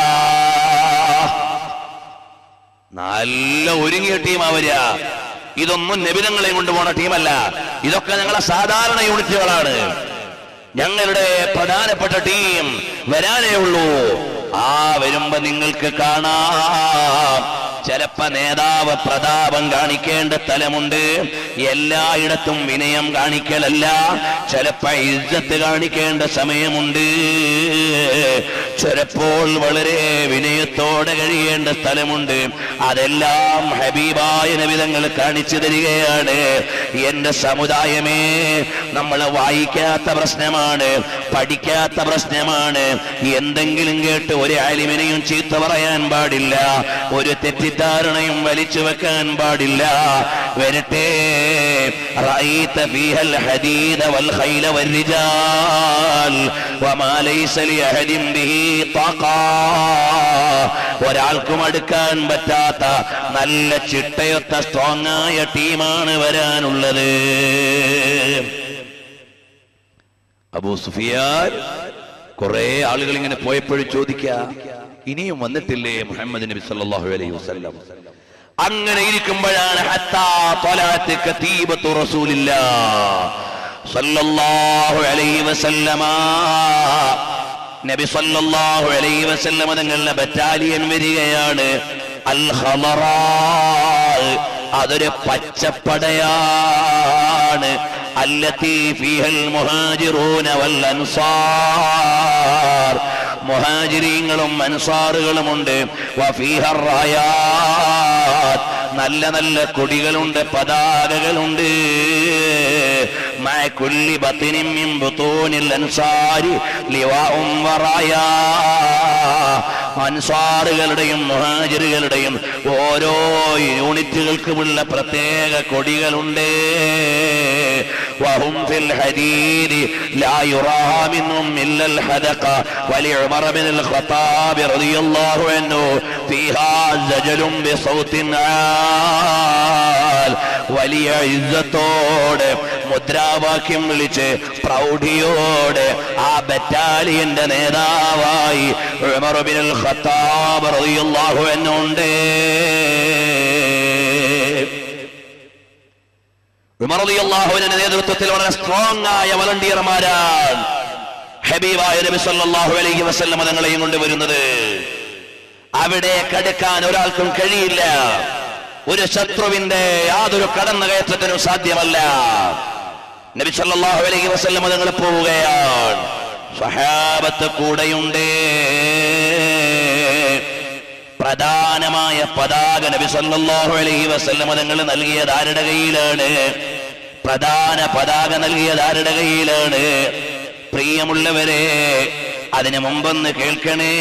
നല്ല ഒരുങ്ങിയ ടീമാ വരിക ഇതൊന്നും നബിതങ്ങളെ കൊണ്ടുപോണ ടീമല്ല ഇതൊക്കെ ഞങ്ങളെ സാധാരണ യൂണിറ്റുകളാണ് ഞങ്ങളുടെ പ്രധാനപ്പെട്ട ടീം വരാനേ ഉള്ളൂ ആ വരുമ്പോ നിങ്ങൾക്ക് കാണാം ചിലപ്പോ നേതാവ് പ്രതാപം കാണിക്കേണ്ട സ്ഥലമുണ്ട് എല്ലായിടത്തും വിനയം കാണിക്കലല്ല ചിലപ്പോ ഇജ്ജത്ത് കാണിക്കേണ്ട സമയമുണ്ട് ചിലപ്പോൾ വളരെ വിനയത്തോടെ കഴിയേണ്ട സ്ഥലമുണ്ട് അതെല്ലാം ഹബീബായ നബിതങ്ങൾ കാണിച്ചു തരികയാണ് എന്റെ സമുദായമേ നമ്മൾ വായിക്കാത്ത പ്രശ്നമാണ് പഠിക്കാത്ത പ്രശ്നമാണ് എന്തെങ്കിലും കേട്ട് ഒരു ആലിമിനെയും ചീത്ത പറയാൻ പാടില്ല ഒരു തെറ്റിദ്ധാരണയും വലിച്ചു വെക്കാൻ പാടില്ല വരട്ടെ റഅയ്ത ഫീഹൽ ഹദീദ വൽ ഖൈല വൽരിജാൽ വമാ ലൈസ ലിഅഹദിൻ ബിഹി താഖാ ഒരാൾക്കും അടുക്കാൻ പറ്റാത്ത നല്ല ചിട്ടയൊത്ത സ്ട്രോങ് ആയ ടീമാണ് വരാനുള്ളത് അബൂ സുഫിയാൻ കുറെ ആളുകൾ ഇങ്ങനെ പോയപ്പോഴും ചോദിക്ക ഇനിയും വന്നിട്ടില്ലേ മുഹമ്മദ് നബി സല്ലല്ലാഹു അലൈഹി വസല്ലം അങ്ങനെ ഇരിക്കുമ്പോഴാണ് ഹത്താ ത്വലഅത്ത് കതീബത്തു റസൂലില്ലാ സല്ലല്ലാഹു അലൈഹി വസല്ലമ നബി സല്ലല്ലാഹു അലൈഹി വസല്ലമ തങ്ങളുടെ ബറ്റാലിയൻ വരികയാണ് അൽ ഖമറാ അതൊരു പച്ചപ്പടയാണ് അല്ലത്തി ഫീഹൽ മുഹാജിറൂന വൽ അൻസാർ മുഹാജിരീങ്ങളും അൻസാറുകളുമുണ്ട് വഫീഹർ റായാത്ത് നല്ല നല്ല കൊടികളുണ്ട് പതാകകളുണ്ട് മഅ കുല്ലി ബത്തിനിൻ മിൻ ബുത്തൂനിൽ അൻസാരി ലിവാഉം വറായാ അൻസാറുകളുടെയും മുഹാജിറുകളുടെയും ഓരോ യൂണിറ്റുകൾക്കുമുള്ള പ്രത്യേക കൊടികളുണ്ട് وهم في الحديد لا يرى منهم إلا الحدق ولعمر بن الخطاب رضي الله عنه فيها زجل بصوت عال വലിയ ഇജ്ജത്തോടെ മുദ്രാവാക്യം വിളിച്ച് പ്രൗഢിയോടെ ആ ബറ്റാലിയന്റെ നേതാവായി ഉമർ ബിനുൽ ഖത്താബ് റളിയല്ലാഹു അൻഹു ഉണ്ട് ഉമർ റളിയല്ലാഹുവിന്റെ നേതൃത്വത്തിൽ വളരെ സ്ട്രോങ് ആയ വളണ്ടിയർമാരാണ് ഹബീബായ നബി സല്ലല്ലാഹു അലൈഹി വസല്ലം തങ്ങളെയും കൊണ്ടുവരുന്നത് അവിടെ കടുക്കാൻ ഒരാൾക്കും കഴിയില്ല ഒരു ശത്രുവിന്റെ യാതൊരു കടന്നുകയറ്റത്തിനും സാധ്യമല്ല നബി സല്ലല്ലാഹു അലൈഹി വസല്ലം തങ്ങൾ പോവുകയാണ് സ്വഹാബത്ത് കൂടെയുണ്ട് പ്രധാനമായ പതാക നബി സല്ലല്ലാഹു അലൈഹി വസല്ലം തങ്ങൾ നൽകിയത് ആരുടെ കയ്യിലാണ് പ്രധാന പതാക നൽകിയത് ആരുടെ കയ്യിലാണ് പ്രിയമുള്ളവരെ അതിനു മുമ്പൊന്ന് കേൾക്കണേ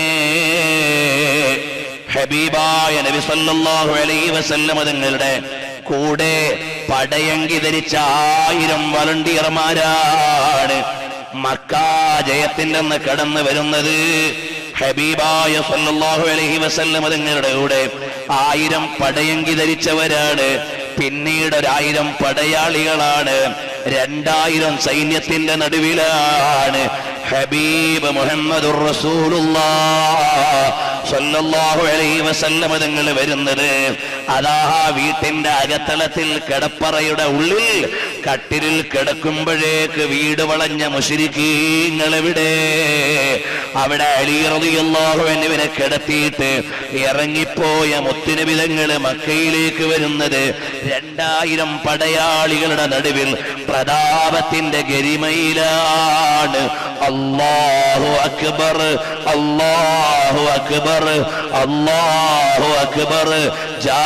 ഹബീബായ നബി സല്ലല്ലാഹു അലൈഹി വസല്ലം തങ്ങളുടെ കൂടെ പടയങ്കി ധരിച്ച ആയിരം വളണ്ടിയർമാരാണ് മക്ക ജയത്തിന്റെ അന്ന് കടന്നു വരുന്നത് ഹബീബായ സല്ലല്ലാഹു അലൈഹി വസല്ലം തങ്ങളുടെ കൂടെ ആയിരം പടയങ്കി ധരിച്ചവരാണ് പിന്നീട് ഒരായിരം പടയാളികളാണ് രണ്ടായിരം സൈന്യത്തിന്റെ നടുവിലാണ് ഹബീബ് മുഹമ്മദുർ റസൂലുള്ളാഹ് സല്ലല്ലാഹു അലൈഹി വസല്ലം തങ്ങൾ വരുന്നത് അതാ വീട്ടിന്റെ അകത്തളത്തിൽ കിടപ്പറയുടെ ഉള്ളിൽ കട്ടിലിൽ കിടക്കുമ്പോഴേക്ക് വീട് വളഞ്ഞ മുഷിരിക്കീങ്ങൾ എവിടെ അവിടെ അലി റളിയല്ലാഹു അൻഹുവിനെ കിടത്തിയിട്ട് ഇറങ്ങിപ്പോയ മുത്തുനബിതങ്ങൾ മക്കയിലേക്ക് വരുന്നത് രണ്ടായിരം പടയാളികളുടെ നടുവിൽ പ്രതാപത്തിന്റെ ഗരിമയിലാണ് അല്ലാഹു അക്ബർ അല്ലാഹു അക്ബർ അല്ലാഹു അക്ബർ ജാ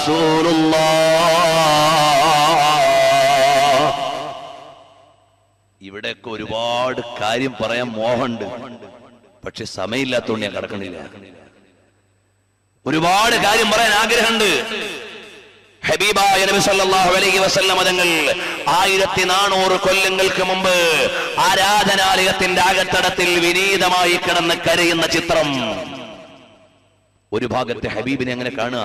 റസൂലുള്ളാഹ് ഇവിടെയൊക്കെ ഒരുപാട് കാര്യം പറയാൻ മോഹമുണ്ട് പക്ഷെ സമയമില്ലാത്തതുകൊണ്ട് ഞാൻ കിടക്കണില്ല ഒരുപാട് കാര്യം പറയാൻ ആഗ്രഹമുണ്ട് ഹബീബായ നബി സല്ലല്ലാഹു അലൈഹി വസല്ലം തങ്ങൾ ആയിരത്തി നാനൂറ് കൊല്ലങ്ങൾക്ക് മുമ്പ് ആരാധനാലയത്തിന്റെ അകത്തടത്തിൽ വിനീതമായി കിടന്ന് കരയുന്ന ചിത്രം ഒരു ഭാഗത്തെ ഹബീബിനെ അങ്ങനെ കാണുക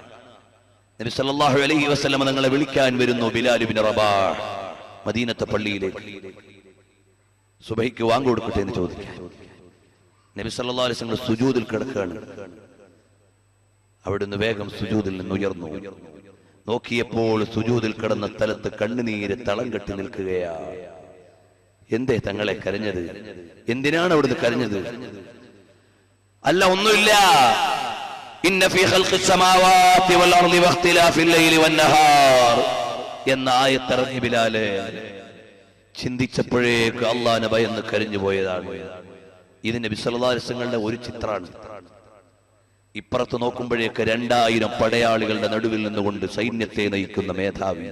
നബി സല്ലല്ലാഹു അലൈഹി വസല്ലം തങ്ങളെ വിളിക്കാൻ വരുന്നു ബിലാൽ ഇബ്നു റബാഹ് മദീനത്തെ പള്ളിയിലേക്ക് സുബഹിക്ക് വാങ്ങുകൊടുക്കട്ടെ എന്ന് ചോദിക്കാൻ നബി സല്ലല്ലാഹു അലൈഹി വസല്ലം സുജൂദിൽ കിടക്കുകയാണ് അവിടുന്ന് വേഗം സുജൂദിൽ നിന്ന് ഉയർന്നു നോക്കിയപ്പോൾ സുജൂദിൽ കിടന്ന സ്ഥലത്ത് കണ്ണുനീര് തളം കെട്ടി നിൽക്കുകയാ എന്തേ തങ്ങളെ കരഞ്ഞത് എന്തിനാണ് അവിടുന്ന് കരഞ്ഞത് അല്ല ഒന്നുമില്ല ഇന്ന ഫീ ഖൽഖി സമാവാതി വൽ അർളി വഖ്തിലാഫിൽ ലൈലി വൻ നഹാർ എന്ന ആയത്തിറങ്ങി ബിലാല് ചിന്തിച്ചപ്പോഴേക്ക് അള്ളാഹിനെ ഭയന്ന് കരഞ്ഞു പോയതാണ് ഇത് നബി സല്ലല്ലാഹു അലൈഹി വസല്ലമയുടെ ഒരു ചിത്രമാണ് ഇപ്പുറത്ത് നോക്കുമ്പോഴേക്ക് രണ്ടായിരം പടയാളികളുടെ നടുവിൽ നിന്നുകൊണ്ട് സൈന്യത്തെ നയിക്കുന്ന മേധാവി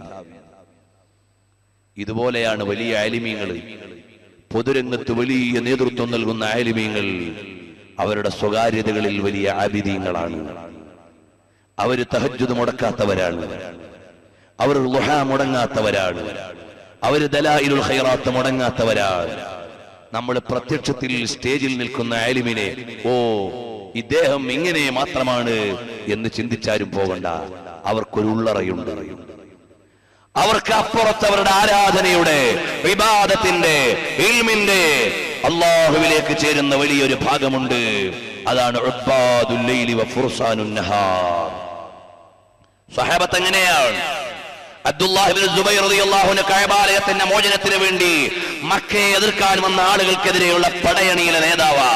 ഇതുപോലെയാണ് വലിയ ആലിമീങ്ങൾ പൊതുരംഗത്ത് വലിയ നേതൃത്വം നൽകുന്ന ആലിമീങ്ങൾ അവരുടെ സ്വകാര്യതകളിൽ വലിയ ആബിദീങ്ങളാണ് അവര് തഹജ്ജുദ് മുടക്കാത്തവരാണ് അവർ ലുഹ മുടങ്ങാത്തവരാണ് അവര് ദലായിലുൽ ഖൈറാത്ത് മുടങ്ങാത്തവരാണ് നമ്മൾ പ്രത്യക്ഷത്തിൽ സ്റ്റേജിൽ നിൽക്കുന്ന ആലിമിനെ ഓ ഇദ്ദേഹം ഇങ്ങനെ മാത്രമാണ് എന്ന് ചിന്തിച്ചാരും പോകണ്ട അവർക്കൊരു ഉള്ളറയുണ്ട് അവർക്ക് അപ്പുറത്ത് അവരുടെ ആരാധനയുടെ വിവാദത്തിന്റെ ഇൽമിന്റെ അള്ളാഹുവിലേക്ക് ചേരുന്ന വലിയൊരു ഭാഗമുണ്ട് അതാണ് ഉബ്ബാദുൽ ലൈലി വ ഫുർസാനുൻ നഹാർ സഹാബത്ത് എങ്ങനെയാണ് അബ്ദുല്ലാഹിബിൻ സുബൈർ റളിയല്ലാഹുവിന് കഅബാലയത്തിന്റെ മോചനത്തിന് വേണ്ടി മക്കയെ എതിർക്കാൻ വന്ന ആളുകൾക്കെതിരെയുള്ള പടയണിയിലെ നേതാവാ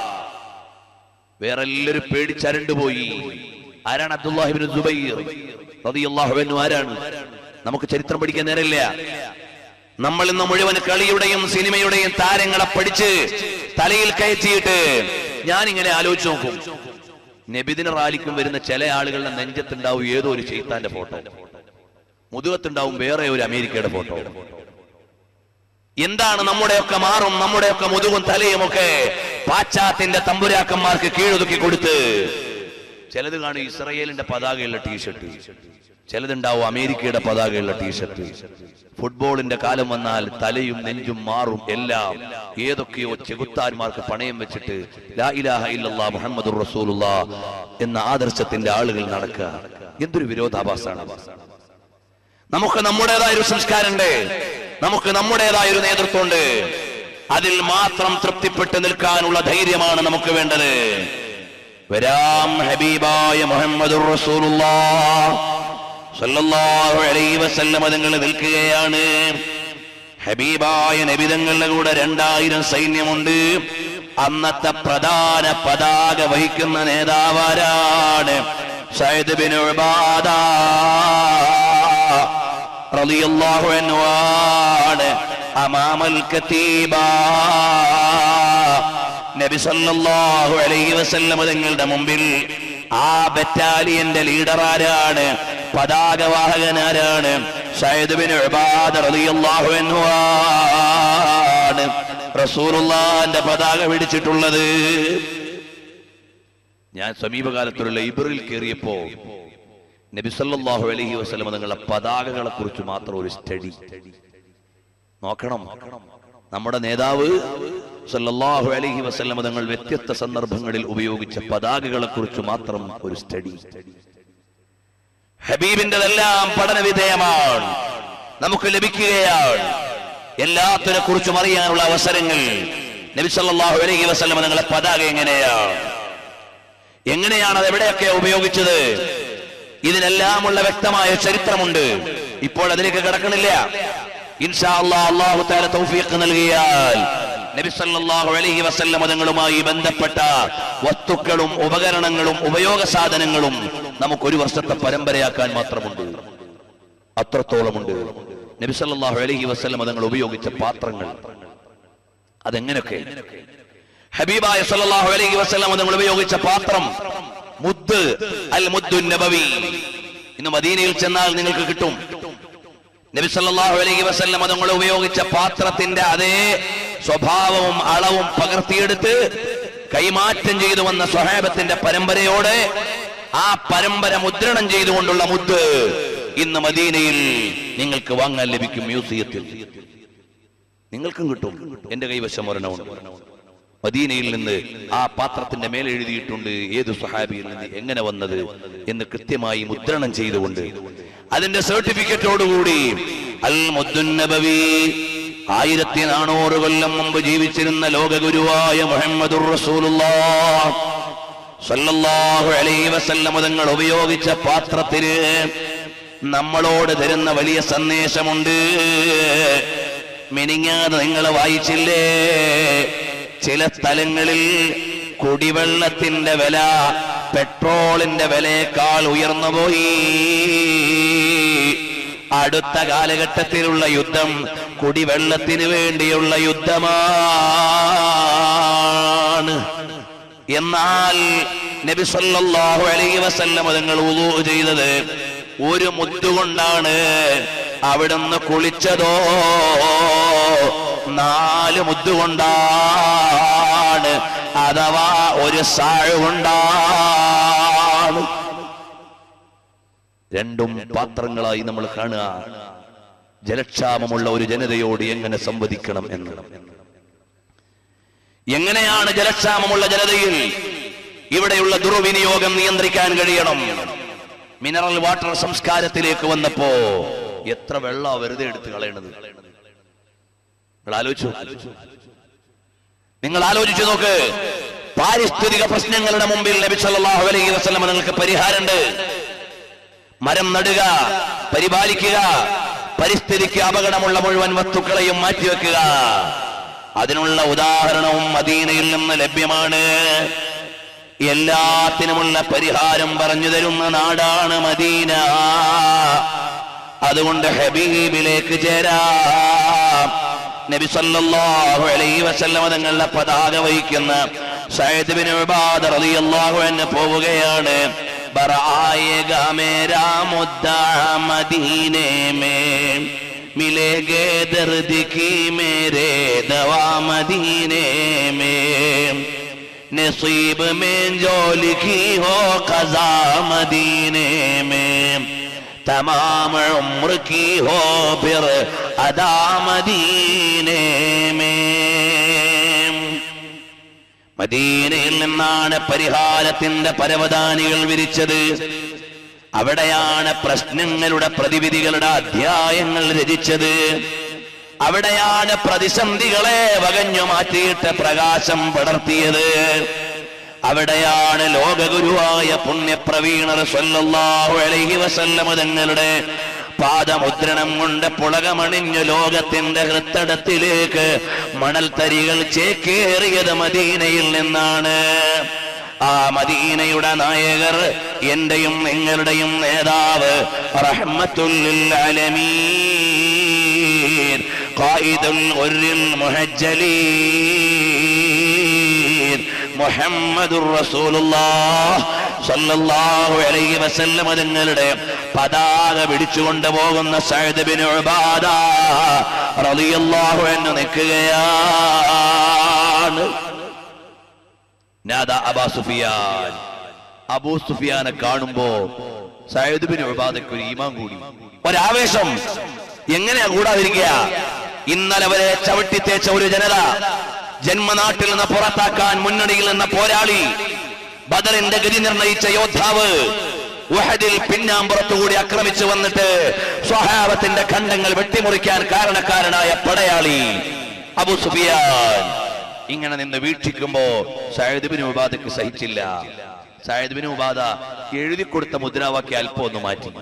വേറെ എല്ലാവരും പേടിച്ചരണ്ടു പോയി ആരാണ് അബ്ദുല്ലാഹിബിൻ സുബൈർ റളിയല്ലാഹു അൻഹു ആരാണ് നമുക്ക് ചരിത്രം പഠിക്കാൻ നേരമില്ല നമ്മൾ ഇന്ന് മുഴുവൻ കളിയുടെയും സിനിമയുടെയും താരങ്ങളെ പഠിച്ച് തലയിൽ കയറ്റിയിട്ട് ഞാൻ ഇങ്ങനെ ആലോചിച്ച് നോക്കും നബിദിന റാലിക്കും വരുന്ന ചില ആളുകളുടെ നെഞ്ചത്തുണ്ടാവും ഏതോ ഒരു ചെയ്ത്താന്റെ ഫോട്ടോ മുതുകത്തുണ്ടാവും വേറെ ഒരു അമേരിക്കയുടെ ഫോട്ടോ എന്താണ് നമ്മുടെയൊക്കെ മാറും നമ്മുടെയൊക്കെ മുതുകും തലയും ഒക്കെ പാശ്ചാത്യന്റെ തമ്പുരാക്കന്മാർക്ക് കീഴൊതുക്കി കൊടുത്ത് ചിലത് കാണും ഇസ്രയേലിന്റെ പതാകയുള്ള ടീഷർട്ട് ചിലതുണ്ടാവും അമേരിക്കയുടെ പതാകയുള്ള ടീഷർട്ട് ഫുട്ബോളിന്റെ കാലം വന്നാൽ തലയും നെഞ്ചും മാറും എല്ലാം ഏതൊക്കെയോ ചെകുത്താന്മാർക്ക് പണയം വെച്ചിട്ട് ലാ ഇലാഹ ഇല്ലല്ലാ മുഹമ്മദുർ റസൂലുള്ള എന്ന ആദർശത്തിന്റെ ആളുകൾ നടക്കുക എന്തൊരു വിരോധാഭാസമാണ് നമുക്ക് നമ്മുടേതായ ഒരു സംസ്കാരമുണ്ട് നമുക്ക് നമ്മുടേതായ ഒരു നേതൃത്വമുണ്ട് അതിൽ മാത്രം തൃപ്തിപ്പെട്ട് നിൽക്കാനുള്ള ധൈര്യമാണ് നമുക്ക് വേണ്ടത് വരാം ഹബീബായ മുഹമ്മദുർ റസൂലുള്ളാഹ് സല്ലല്ലാഹു അലൈഹി വസല്ലമ തങ്ങൾ നിൽക്കുകയാണ് ഹബീബായ നബിതങ്ങളുടെ കൂടെ രണ്ടായിരം സൈന്യമുണ്ട് അന്നത്തെ പ്രധാന പതാക വഹിക്കുന്ന നേതാവാരാണ് സയ്യിദ് ബിൻ ഉബാദ റളിയല്ലാഹു അൻഹു ആണ് അമാമൽ കതീബ നബി സല്ലല്ലാഹു അലൈഹി വസല്ലം തങ്ങളുടെ മുമ്പിൽ ആ ബറ്റാലിയന്റെ ലീഡർ ആരാണ് പതാകവാഹകനാരാണ് സയ്യിദ് ബിൻ ഉബാദ റളിയല്ലാഹു അൻഹു ആണ് റസൂലുള്ളാഹിന്റെ പതാക പിടിച്ചിട്ടുള്ളത് ഞാൻ സമീപകാലത്തുള്ള ലൈബ്രറിയിൽ കയറിയപ്പോ നബി സല്ലല്ലാഹു അലൈഹി വസല്ലം തങ്ങളുടെ പതാകകളെ കുറിച്ച് മാത്രം ഒരു സ്റ്റഡി നോക്കണം നമ്മുടെ നേതാവ് സല്ലല്ലാഹു അലൈഹി വസല്ലം തങ്ങൾ വ്യത്യസ്ത സന്ദർഭങ്ങളിൽ ഉപയോഗിച്ച പതാകകളെ കുറിച്ച് മാത്രം ഒരു സ്റ്റഡി ഹബീബിന്റെതെല്ലാം പഠന വിധേയമാണ് നമുക്ക് ലഭിക്കുകയാണ് എല്ലാത്തിനെ കുറിച്ചും അറിയാനുള്ള അവസരങ്ങൾ നബി സല്ലല്ലാഹു അലൈഹി വസല്ലം നിങ്ങളെ പതാക എങ്ങനെയാണ് എങ്ങനെയാണ് അത് എവിടെയൊക്കെ ഉപയോഗിച്ചത് ഇതിനെല്ലാമുള്ള വ്യക്തമായ ചരിത്രമുണ്ട് ഇപ്പോൾ അതിലേക്ക് കിടക്കണില്ല ഇൻഷാ അല്ലാഹ് അല്ലാഹു തആല തൗഫീഖ് നൽകിയാൽ നബി സല്ലല്ലാഹു അലൈഹി വസല്ലം തങ്ങളുമായി ബന്ധപ്പെട്ട വസ്തുക്കളും ഉപകരണങ്ങളും ഉപയോഗ സാധനങ്ങളും നമുക്ക് ഒരു വർഷത്തെ പരമ്പരയാക്കാൻ മാത്രമുണ്ട് അത്രത്തോളമുണ്ട് നബി സല്ലല്ലാഹു അലൈഹി വസല്ലം തങ്ങൾ ഉപയോഗിച്ച പാത്രങ്ങൾ അതെങ്ങനെയൊക്കെ ഹബീബായ സല്ലല്ലാഹു അലൈഹി വസല്ലം തങ്ങൾ ഉപയോഗിച്ച പാത്രം മുദ് അൽ മുദ്ദു നബവി ഇന്ന് മദീനയിൽ ചെന്നാൽ നിങ്ങൾക്ക് കിട്ടും നബി സല്ലല്ലാഹു അലൈഹി വസല്ലം തങ്ങൾ ഉപയോഗിച്ച പാത്രത്തിന്റെ അതേ സ്വഭാവവും അളവും പകർത്തിയെടുത്ത് കൈമാറ്റം ചെയ്തു വന്ന സ്വഹാബത്തിന്റെ പരമ്പരയോടെ ആ പരമ്പര മുദ്രണം ചെയ്തുകൊണ്ടുള്ള മുദ്ദ് ഇന്ന് മദീനയിൽ നിങ്ങൾക്ക് വാങ്ങാൻ ലഭിക്കും മ്യൂസിയത്തിൽ നിങ്ങൾക്കും കിട്ടും എന്റെ കൈവശം ഒരെണ്ണമുണ്ട് മദീനയിൽ നിന്ന് ആ പാത്രത്തിന്റെ മേലെ എഴുതിയിട്ടുണ്ട് ഏത് സ്വഹാബിയിൽ നിന്ന് എങ്ങനെ വന്നത് എന്ന് കൃത്യമായി മുദ്രണം ചെയ്തുകൊണ്ട് അതിന്റെ സർട്ടിഫിക്കറ്റോടുകൂടി അൽ മുദ്ദുന്നബവി ആയിരത്തി നാനൂറ് കൊല്ലം മുമ്പ് ജീവിച്ചിരുന്ന ലോകഗുരുവായ മുഹമ്മദുർ റസൂലുള്ളാഹ് സല്ലല്ലാഹു അലൈഹി വസല്ലം തങ്ങൾ ഉപയോഗിച്ച പാത്രത്തിന് നമ്മളോട് തരുന്ന വലിയ സന്ദേശമുണ്ട് മിനിങ്ങാതെ നിങ്ങൾ വായിച്ചില്ലേ ചില സ്ഥലങ്ങളിൽ കുടിവെള്ളത്തിന്റെ വില പെട്രോളിന്റെ വിലയേക്കാൾ ഉയർന്നുപോയി അടുത്ത കാലഘട്ടത്തിലുള്ള യുദ്ധം കുടിവെള്ളത്തിന് വേണ്ടിയുള്ള യുദ്ധമാണ് എന്നാൽ നബി സല്ലല്ലാഹു അലൈഹി വസല്ലം തങ്ങൾ വുളൂ ചെയ്തത് ഒരു മുത്തുകൊണ്ടാണ് അവിടുന്ന് കുളിച്ചതോ നാല് മുത്തുകൊണ്ടാണ് അഥവാ ഒരു സാഴ് കൊണ്ടാണ് രണ്ടും പാത്രങ്ങളായി നമ്മൾ കാണുക ജലക്ഷാമമുള്ള ഒരു ജനതയോട് എങ്ങനെ സംവദിക്കണം എന്ന് എങ്ങനെയാണ് ജലക്ഷാമമുള്ള ജനതയിൽ ഇവിടെയുള്ള ദുർവിനിയോഗം നിയന്ത്രിക്കാൻ കഴിയണം മിനറൽ വാട്ടർ സംസ്കാരത്തിലേക്ക് വന്നപ്പോ എത്ര വെള്ളം വെറുതെ എടുത്ത് കളയണത് നിങ്ങൾ ആലോചിച്ചു നിങ്ങൾ ആലോചിച്ചു നോക്ക് പാരിസ്ഥിതിക പ്രശ്നങ്ങളുടെ മുമ്പിൽ നബി സല്ലല്ലാഹു അലൈഹി വസല്ലം നിങ്ങൾക്ക് പരിഹാരമുണ്ട് മരം നടുക പരിപാലിക്കുക പരിസ്ഥിതിക്ക് അപകടമുള്ള മുഴുവൻ വസ്തുക്കളെയും മാറ്റിവെക്കുക അതിനുള്ള ഉദാഹരണവും മദീനയിൽ നിന്ന് ലഭ്യമാണ് എല്ലാത്തിനുമുള്ള പരിഹാരം പറഞ്ഞു തരുന്ന നാടാണ് മദീന അതുകൊണ്ട് ഹബീബിലേക്ക് ചേരാം നബി സല്ലല്ലാഹു അലൈഹി വസല്ലമ തങ്ങളുടെ പതാക വഹിക്കുന്ന സയ്യിദ് ബിൻ ഉബാദ റളിയല്ലാഹു അൻഹു പോവുകയാണ് ബറായേഗാ മേരാ മുദ്ദ മദീനെ മേ मिलेगे दर्द की मेरे दवा मदीने में नसीब में जो लिखी हो खजा मदीने में तमाम उम्र की हो फिर अदा मदीने में മദീനയിൽ നിന്നാണ് പരിഹാരത്തിന്റെ പരവതാനികൾ വിരിച്ചത് അവിടെയാണ് പ്രശ്നങ്ങളുടെ പ്രതിവിധികളുടെ അധ്യായങ്ങൾ രചിച്ചത് അവിടെയാണ് പ്രതിസന്ധികളെ വകഞ്ഞു മാറ്റിയിട്ട് പ്രകാശം പടർത്തിയത് അവിടെയാണ് ലോകഗുരുവായ പുണ്യപ്രവീണർ സല്ലല്ലാഹു അലൈഹി വസല്ലമ തങ്ങളുടെ പാദമുദ്രണം കൊണ്ട് പുളകമണിഞ്ഞു ലോകത്തിന്റെ ഹൃത്തടത്തിലേക്ക് മണൽത്തരികൾ ചേക്കേറിയത് മദീനയിൽ നിന്നാണ് ആ മദീനയുടെ നായകർ എന്റെയും നിങ്ങളുടെയും നേതാവ് റഹ്മത്തുല്ലിൽ അലമീൻ ഖായിദുൽ ഗുർരിൽ മുഹജ്ജലീൻ മുഹമ്മദുർ റസൂലുള്ളാഹ് സല്ലല്ലാഹു അലൈഹി വസല്ലം തങ്ങളുടെ പതാക പിടിച്ചുകൊണ്ട് പോകുന്ന സഅദ് ബിൻ ഉബാദ റളിയല്ലാഹു അൻഹു നിൽക്കുകയാണ് നാദ അബാ സുഫിയാൻ അബൂ സുഫിയാനെ കാണുമ്പോ സയ്യിദ് ബിൻ ഉബാദക്ക് ഒരു ഈമാൻ കൂടി ഒരാവേശം എങ്ങനെയാ കൂടാതിരിക്കുക ഇന്നലെ വരെ ചവിട്ടി തേച്ച ഒരു ജനത ജന്മനാട്ടിൽ നിന്ന് പുറത്താക്കാൻ മുന്നണിയിൽ നിന്ന പോരാളി ബദറിന്റെ ഗതി നിർണയിച്ച യോദ്ധാവ് ഉഹദിൽ പിന്നാമ്പുറത്തുകൂടി ആക്രമിച്ചു വന്നിട്ട് സ്വഹാബത്തിന്റെ ഖണ്ഡങ്ങൾ വെട്ടിമുറിക്കാൻ കാരണക്കാരനായ പടയാളി അബു സുഫിയാൻ ഇങ്ങനെ നിന്ന് വീക്ഷിക്കുമ്പോ സയദ്ബിന് ഉപാധക്ക് സഹിച്ചില്ല സയദ്ബിന് ഉപാധ എഴുതി കൊടുത്ത മുദ്രാവാക്യം അല്പം ഒന്ന് മാറ്റി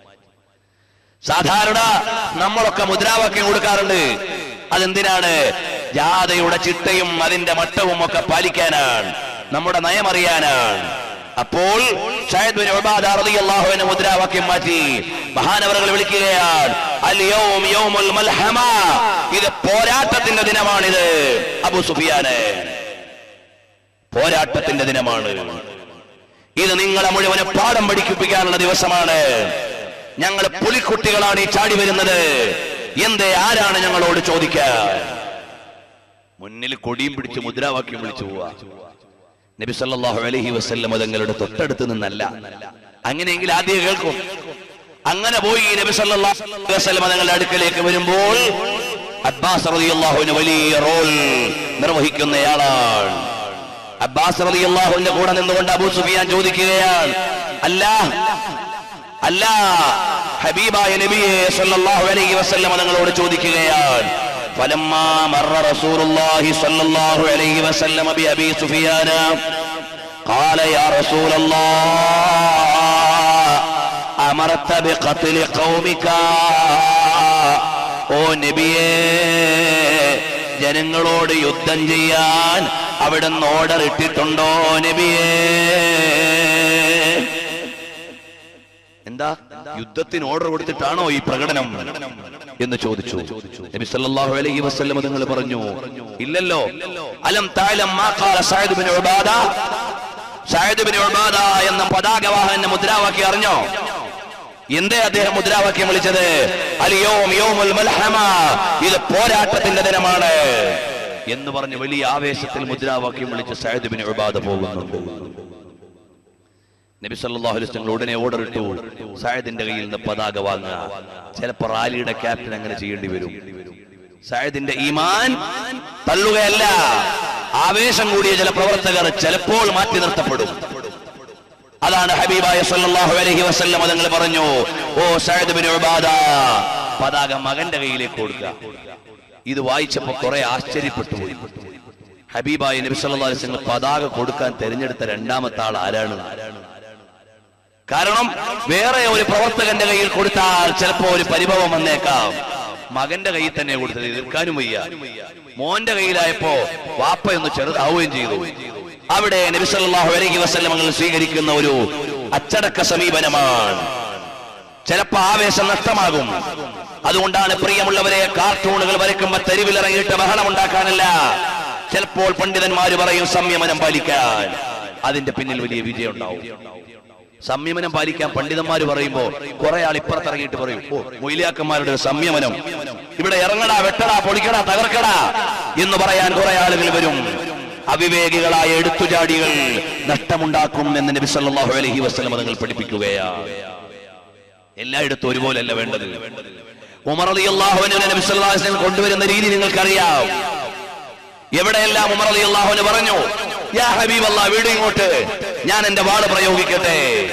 സാധാരണ നമ്മളൊക്കെ മുദ്രാവാക്യം കൊടുക്കാറുണ്ട് അതെന്തിനാണ് ജാഥയുടെ ചിട്ടയും അതിന്റെ മട്ടവും ഒക്കെ പാലിക്കാനാണ് നമ്മുടെ നയം അറിയാനാണ് അപ്പോൾ ഷായദ് ബിൻ ഉബാദ റളിയല്ലാഹു അൻഹു മുദ്രാവാക്യം മാറ്റി മഹാനവറുകൾ വിളിക്കുകയാണ് അൽ യൗം യൗമുൽ മൽഹമ ഇത് പോരാട്ടത്തിന്റെ ദിനമാണിത് അബൂ സുഫിയാന് പോരാട്ടത്തിന്റെ ദിനമാണ് ഇത് നിങ്ങളെ മുഴുവനെ പാഠം പഠിപ്പിക്കാനുള്ള ദിവസമാണ് ഞങ്ങൾ പുലിക്കുട്ടികളാണ് ഈ ചാടി വരുന്നത് എന്തേ ആരാണ് ഞങ്ങളോട് ചോദിക്കാൻ മുന്നിൽ കൊടിയും പിടിച്ച് മുദ്രാവാക്യം വിളിച്ചു പോവാ നബി സല്ലല്ലാഹു അലൈഹി വസല്ലം തങ്ങളുടെ തൊട്ടടുത്ത് നിന്നല്ല അങ്ങനെയെങ്കിൽ ആദ്യം കേൾക്കും അങ്ങനെ പോയി നബി സല്ലല്ലാഹു അലൈഹി വസല്ലം തങ്ങളുടെ അടുക്കലേക്ക് വരുമ്പോൾ അബ്ബാസ് റളിയല്ലാഹുവിന് വലിയ റോൾ നിർവഹിക്കുന്നയാളാണ് അബ്ബാസ് റളിയല്ലാഹുവിന്റെ കൂടെ നിന്നുകൊണ്ട് അബൂ സുഫിയാൻ ചോദിക്കുകയാണ് അല്ല അല്ല ഹബീബായ നബിയെ സല്ലല്ലാഹു അലൈഹി വസല്ലം തങ്ങളോട് ചോദിക്കുകയാണ് فلما مر رسول الله صلى الله عليه وسلم بأبي سفيان قال يا رسول الله أمرت بقتل قومك ഓ നബിയേ ജനങ്ങളോട് യുദ്ധം ചെയ്യാൻ അവിടുന്ന് ഓർഡർ ഇട്ടിട്ടുണ്ടോ നബിയേ എന്താ യുദ്ധത്തിന് ഓർഡർ കൊടുത്തിട്ടാണോ ഈ പ്രകടനം എന്ന് ചോദിച്ചു നബി സല്ലല്ലാഹു അലൈഹി വസല്ലം നിങ്ങൾ പറഞ്ഞു ഇല്ലല്ലോ അലം തഅലം മാ ഖാല Saad bin Ubada Saad bin Ubada എന്ന പതാകവാഹന മുദ്രാവാക്യം അറിഞ്ഞോ എന്തേ അദ്ദേഹം മുദ്രാവാക്യം വിളിച്ചത് അലിയോം യോമുൽ മൽഹമ ഇത് പോരാട്ടത്തിന്റെ ദിനമാണ് എന്ന് പറഞ്ഞ് വലിയ ആവേശത്തിൽ മുദ്രാവാക്യം വിളിച്ച് സഅദ് ബിൻ ഉബാദ പോകുന്നുണ്ട് നബി സല്ലല്ലാഹു അലൈഹി വസല്ലം ഉടനെ ഓർഡർ ഇട്ടു സയദിന്റെ കയ്യിൽ നിന്ന് പതാക വാങ്ങുക ചിലപ്പോ റാലിയുടെ ക്യാപ്റ്റൻ അങ്ങനെ ചെയ്യേണ്ടി വരും സയദിന്റെ ഈമാൻ തള്ളുകയല്ല ആവേശം കൂടിയ ചില പ്രവർത്തകർ ചിലപ്പോൾ മാറ്റി നിർത്തപ്പെടും അതാണ് ഹബീബായ സല്ലല്ലാഹു അലൈഹി വസല്ലം തങ്ങൾ പറഞ്ഞു ഓ സയദ് ബിൻ ഉബാദ പതാക മകന്റെ കയ്യിലേക്ക് കൊടുക്കുക ഇത് വായിച്ചപ്പോ കുറെ ആശ്ചര്യപ്പെട്ടു പോയി ഹബീബായ നബി സല്ലല്ലാഹു അലൈഹി വസല്ലം പതാക കൊടുക്കാൻ തിരഞ്ഞെടുത്ത രണ്ടാമത്തെ ആൾ ആരാണ് കാരണം വേറെ ഒരു പ്രവർത്തകന്റെ കയ്യിൽ കൊടുത്താൽ ചിലപ്പോ ഒരു പരിഭവം വന്നേക്കാം മകന്റെ കയ്യിൽ തന്നെ കൊടുത്തത് എതിർക്കാനും വയ്യ മോന്റെ കയ്യിലായപ്പോ വാപ്പയൊന്ന് ചെറുതാവുകയും ചെയ്തു അവിടെ നബി സല്ലല്ലാഹു അലൈഹി വസല്ലമകൾ സ്വീകരിക്കുന്ന ഒരു അച്ചടക്ക സമീപനമാണ് ചിലപ്പോ ആവേശം നഷ്ടമാകും അതുകൊണ്ടാണ് പ്രിയമുള്ളവരെ കാർട്ടൂണുകൾ വരയ്ക്കുമ്പോ തെരുവിലിറങ്ങിയിട്ട് ബഹളം ഉണ്ടാക്കാനല്ല ചിലപ്പോൾ പണ്ഡിതന്മാര് പറയും സംയമനം പാലിക്കാൻ അതിന്റെ പിന്നിൽ വലിയ വിജയം ഉണ്ടാവും സംയമനം പാലിക്കാൻ പണ്ഡിതന്മാര് പറയുമ്പോ കുറെ ആൾ ഇപ്പുറത്തിറങ്ങിയിട്ട് പറയും ഓ മൊയിലിയാക്കന്മാരുടെ ഒരു സംയമനം ഇവിടെ ഇറങ്ങടാ വെട്ടടാ പൊളിക്കടാ തകർക്കടാ എന്ന് പറയാൻ കുറെ ആളുകൾ വരും അവിവേകികളായ എടുത്തുചാടികൾ നഷ്ടമുണ്ടാക്കും എന്ന് നബി സല്ലല്ലാഹു അലൈഹി വസല്ലം തങ്ങൾ പഠിപ്പിക്കുകയാണ് എല്ലായിടത്തും ഒരുപോലല്ല വേണ്ടത് ഉമർ റളിയല്ലാഹു അൻഹു നബി സല്ലല്ലാഹു അലൈഹി വസല്ലം കൊണ്ടുവരുന്ന രീതി നിങ്ങൾക്കറിയാം എവിടെയെല്ലാം ഉമർ റളിയല്ലാഹു അൻഹു പറഞ്ഞു യാ ഹബീബല്ലാ വീട് ഇങ്ങോട്ട് ഞാൻ എന്റെ വാള് പ്രയോഗിക്കട്ടെ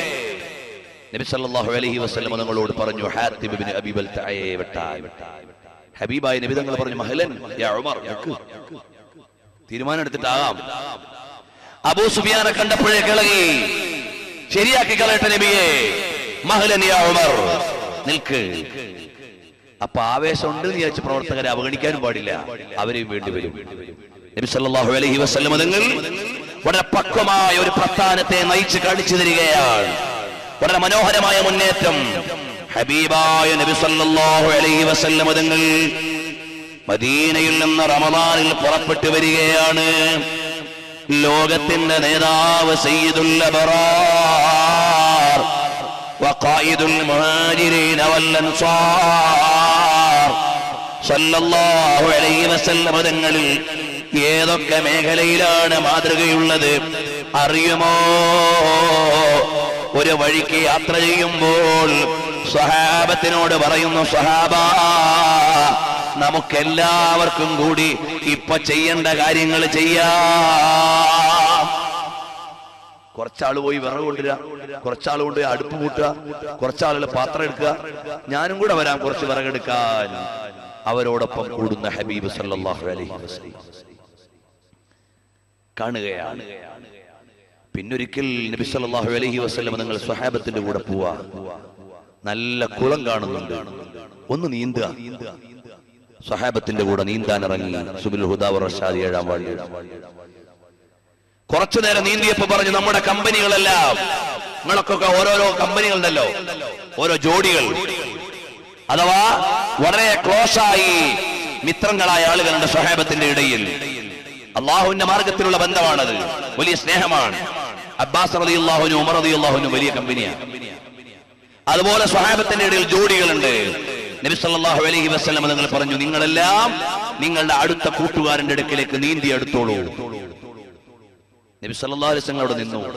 നബി സല്ലല്ലാഹു അലൈഹി വസല്ലം തങ്ങളോട് പറഞ്ഞു ഹാത്തിബ് ഇബ്നു അബീ ബൽതഅയെ വെട്ടാൻ ഹബീബായ നബി തങ്ങൾ പറഞ്ഞു മഹലൻ യാ ഉമർ നിക്ക്. തീരുമാനം എടുത്തിട്ടാകാം അബൂ സുഫിയാനെ കണ്ടപ്പോഴേ കിളകി ശരിയാക്കി കളയട്ടെ നബിയെ മഹലൻ യാ ഉമർ നിൽക്ക് അപ്പൊ ആവേശമുണ്ട് എന്ന് വിചാരിച്ച് പ്രവർത്തകരെ അവഗണിക്കാനും പാടില്ല അവരെയും വേണ്ടി വരും നബി സല്ലല്ലാഹു അലൈഹി വസല്ലം തങ്ങൾ വളരെ പക്വമായ ഒരു പ്രസ്ഥാനത്തെ നയിച്ച് കാണിച്ചു തരികയാണ് വളരെ മനോഹരമായ മുന്നേറ്റം ഹബീബായ നബി സല്ലല്ലാഹു അലൈഹി വസല്ലം തങ്ങൾ മദീനയിൽ നിന്ന് റമദാനിൽ പുറപ്പെട്ടു വരികയാണ് ലോകത്തിന്റെ നേതാവ് സയ്യിദുൽ അബറാർ وقائد المهاجرين والأنصار സല്ലല്ലാഹു അലൈഹി വസല്ലം തങ്ങളിൽ ഏതൊക്കെ മേഖലയിലാണ് മാതൃകയുള്ളത് അറിയുമോ ഒരു വഴിക്ക് യാത്ര ചെയ്യുമ്പോൾ സ്വഹാബത്തിനോട് പറയുന്നു സ്വഹാബ നമുക്കെല്ലാവർക്കും കൂടി ഇപ്പൊ ചെയ്യേണ്ട കാര്യങ്ങൾ ചെയ്യാം കുറച്ചാൾ പോയി വിറക് കൊണ്ടുവരിക കുറച്ചാൾ കൊണ്ട് അടുപ്പ് കൂട്ടുക കുറച്ചാളുകൾ പാത്രം എടുക്കുക ഞാനും കൂടെ വരാം കുറച്ച് വിറകെടുക്കാൻ അവരോടൊപ്പം കൂടുന്ന ഹബീബ് സല്ലല്ലാഹു അലൈഹി വസല്ലം കാണുകയാണ് പിന്നൊരിക്കൽ നബി സല്ലല്ലാഹു അലൈഹി വസല്ലം നിങ്ങൾ സ്വഹാബത്തിന്റെ കൂടെ പോവാ നല്ല കുളം കാണുന്നുണ്ട് ഒന്ന് നീന്തുക സ്വഹാബത്തിന്റെ കൂടെ നീന്താൻ ഇറങ്ങി സുബിൽ ഹുദാവർ റഷാദി ഏഴാം വാഴ കുറച്ചു നേരം നീന്തിയപ്പോ പറഞ്ഞു നമ്മുടെ കമ്പനികളെല്ലാം നിങ്ങളൊക്കെ ഓരോരോ കമ്പനികളുണ്ടല്ലോ ഓരോ ജോഡികൾ അഥവാ വളരെ ക്ലോസ് ആയി മിത്രങ്ങളായ ആളുകളുണ്ട് സ്വഹാബത്തിന്റെ ഇടയിൽ അള്ളാഹുവിന്റെ മാർഗത്തിലുള്ള ബന്ധമാണത് വലിയ സ്നേഹമാണ് അബ്ബാസ് റതി അള്ളാഹുനും ഉമർ റതി അള്ളാഹുനും വലിയ കമ്പനിയാണ് അതുപോലെ സ്വഹാബത്തിന്റെ ഇടയിൽ ജോഡികളുണ്ട് നബി സല്ലല്ലാഹു അലൈഹി വസല്ലം നിങ്ങൾ പറഞ്ഞു നിങ്ങളെല്ലാം നിങ്ങളുടെ അടുത്ത കൂട്ടുകാരന്റെ അടുക്കിലേക്ക് നീന്തി അടുത്തോളൂ നബി സല്ലല്ലാഹു അലൈഹി വസല്ലം അവിടെ നിന്നു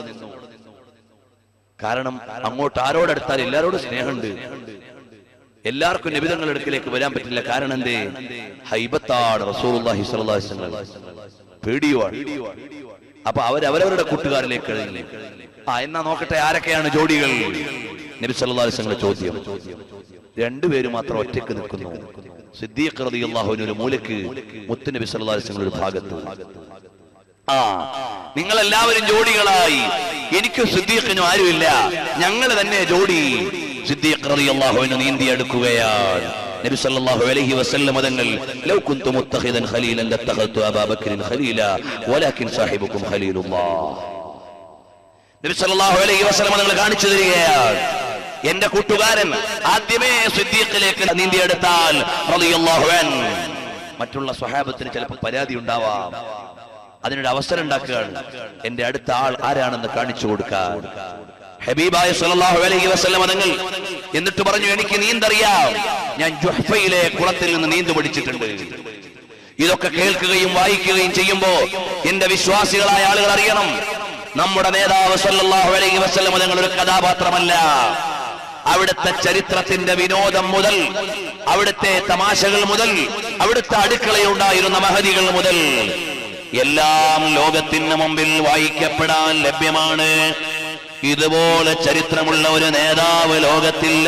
കാരണം അങ്ങോട്ട് ആരോടടുത്താൽ എല്ലാരോടും സ്നേഹമുണ്ട് എല്ലാവർക്കും നബിതങ്ങളുടെ അടുക്കിലേക്ക് വരാൻ പറ്റില്ല കാരണം എന്തേ ഹൈബത്താണ് റസൂലുള്ളാഹി സ്വല്ലല്ലാഹു അലൈഹി വസല്ലം പേടിയുമാണ് അപ്പൊ അവരവരവരുടെ കൂട്ടുകാരിലേക്ക് കഴിഞ്ഞു ആ എന്നാ നോക്കട്ടെ ആരൊക്കെയാണ് ജോഡികൾ നബി സല്ലല്ലാഹു അലൈഹി വസല്ലം ചോദ്യം രണ്ടുപേരും മാത്രം ഒറ്റയ്ക്ക് നിൽക്കുന്നു സിദ്ദീഖ് റളിയല്ലാഹു അൻഹു ഒരു മൂലക്ക് മുത്ത് നബി സല്ലല്ലാഹു അലൈഹി വസല്ലം ഒരു ഭാഗത്ത് ആ നിങ്ങൾ എല്ലാവരും ജോഡികളായി എനിക്ക് സിദ്ദീഖിനും ആരുമില്ല ഞങ്ങൾ തന്നെ ജോഡി സിദ്ദീഖ് റളിയല്ലാഹു അൻഹു നീന്തി അടുക്കുകയാണ് നബി സല്ലല്ലാഹു അലൈഹി വസല്ലം തങ്ങൾ ലൗ കുന്തു മുത്തഖിദൻ ഖലീലൻ ലത്തഖൽതു അബാ ബക്രിൻ ഖലീല വലാകിൻ സാഹിബുക്കും ഖലീലുല്ലാഹ് നബി സല്ലല്ലാഹു അലൈഹി വസല്ലം തങ്ങൾ കാണിച്ചു തരികയാണ് എന്റെ കൂട്ടുകാരൻ ആദ്യമേ സിദ്ദീഖിലേക്ക് നീന്തിയെടുത്താൽ റളിയല്ലാഹു അൻഹു മറ്റുള്ള സ്വഹാബത്തിന് ചിലപ്പോൾ പരാതി ഉണ്ടാവാം അതിനൊരു അവസരം ഉണ്ടാക്കുകയാണ് എന്റെ അടുത്ത ആൾ ആരാണെന്ന് കാണിച്ചു കൊടുക്കാൻ ഹബീബായ സല്ലല്ലാഹു അലൈഹി വസല്ലം തങ്ങൾ എന്നിട്ട് പറഞ്ഞു എനിക്ക് നീന്തറിയാം ഞാൻ ജുഹ്ഫയിലെ കുളത്തിൽ നിന്ന് നീന്തു പഠിച്ചിട്ടുണ്ട് ഇതൊക്കെ കേൾക്കുകയും വായിക്കുകയും ചെയ്യുമ്പോ എന്റെ വിശ്വാസികളായ ആളുകൾ അറിയണം നമ്മുടെ നേതാവ് സല്ലല്ലാഹു അലൈഹി വസല്ലം തങ്ങൾ ഒരു കഥാപാത്രമല്ല അവിടുത്തെ ചരിത്രത്തിന്റെ വിനോദം മുതൽ അവിടുത്തെ തമാശകൾ മുതൽ അവിടുത്തെ അടുക്കളയുണ്ടായിരുന്ന മഹതികൾ മുതൽ എല്ലാം ലോകത്തിന് മുമ്പിൽ വായിക്കപ്പെടാൻ ലഭ്യമാണ് ഇതുപോലെ ചരിത്രമുള്ള ഒരു നേതാവ് ലോകത്തില്ല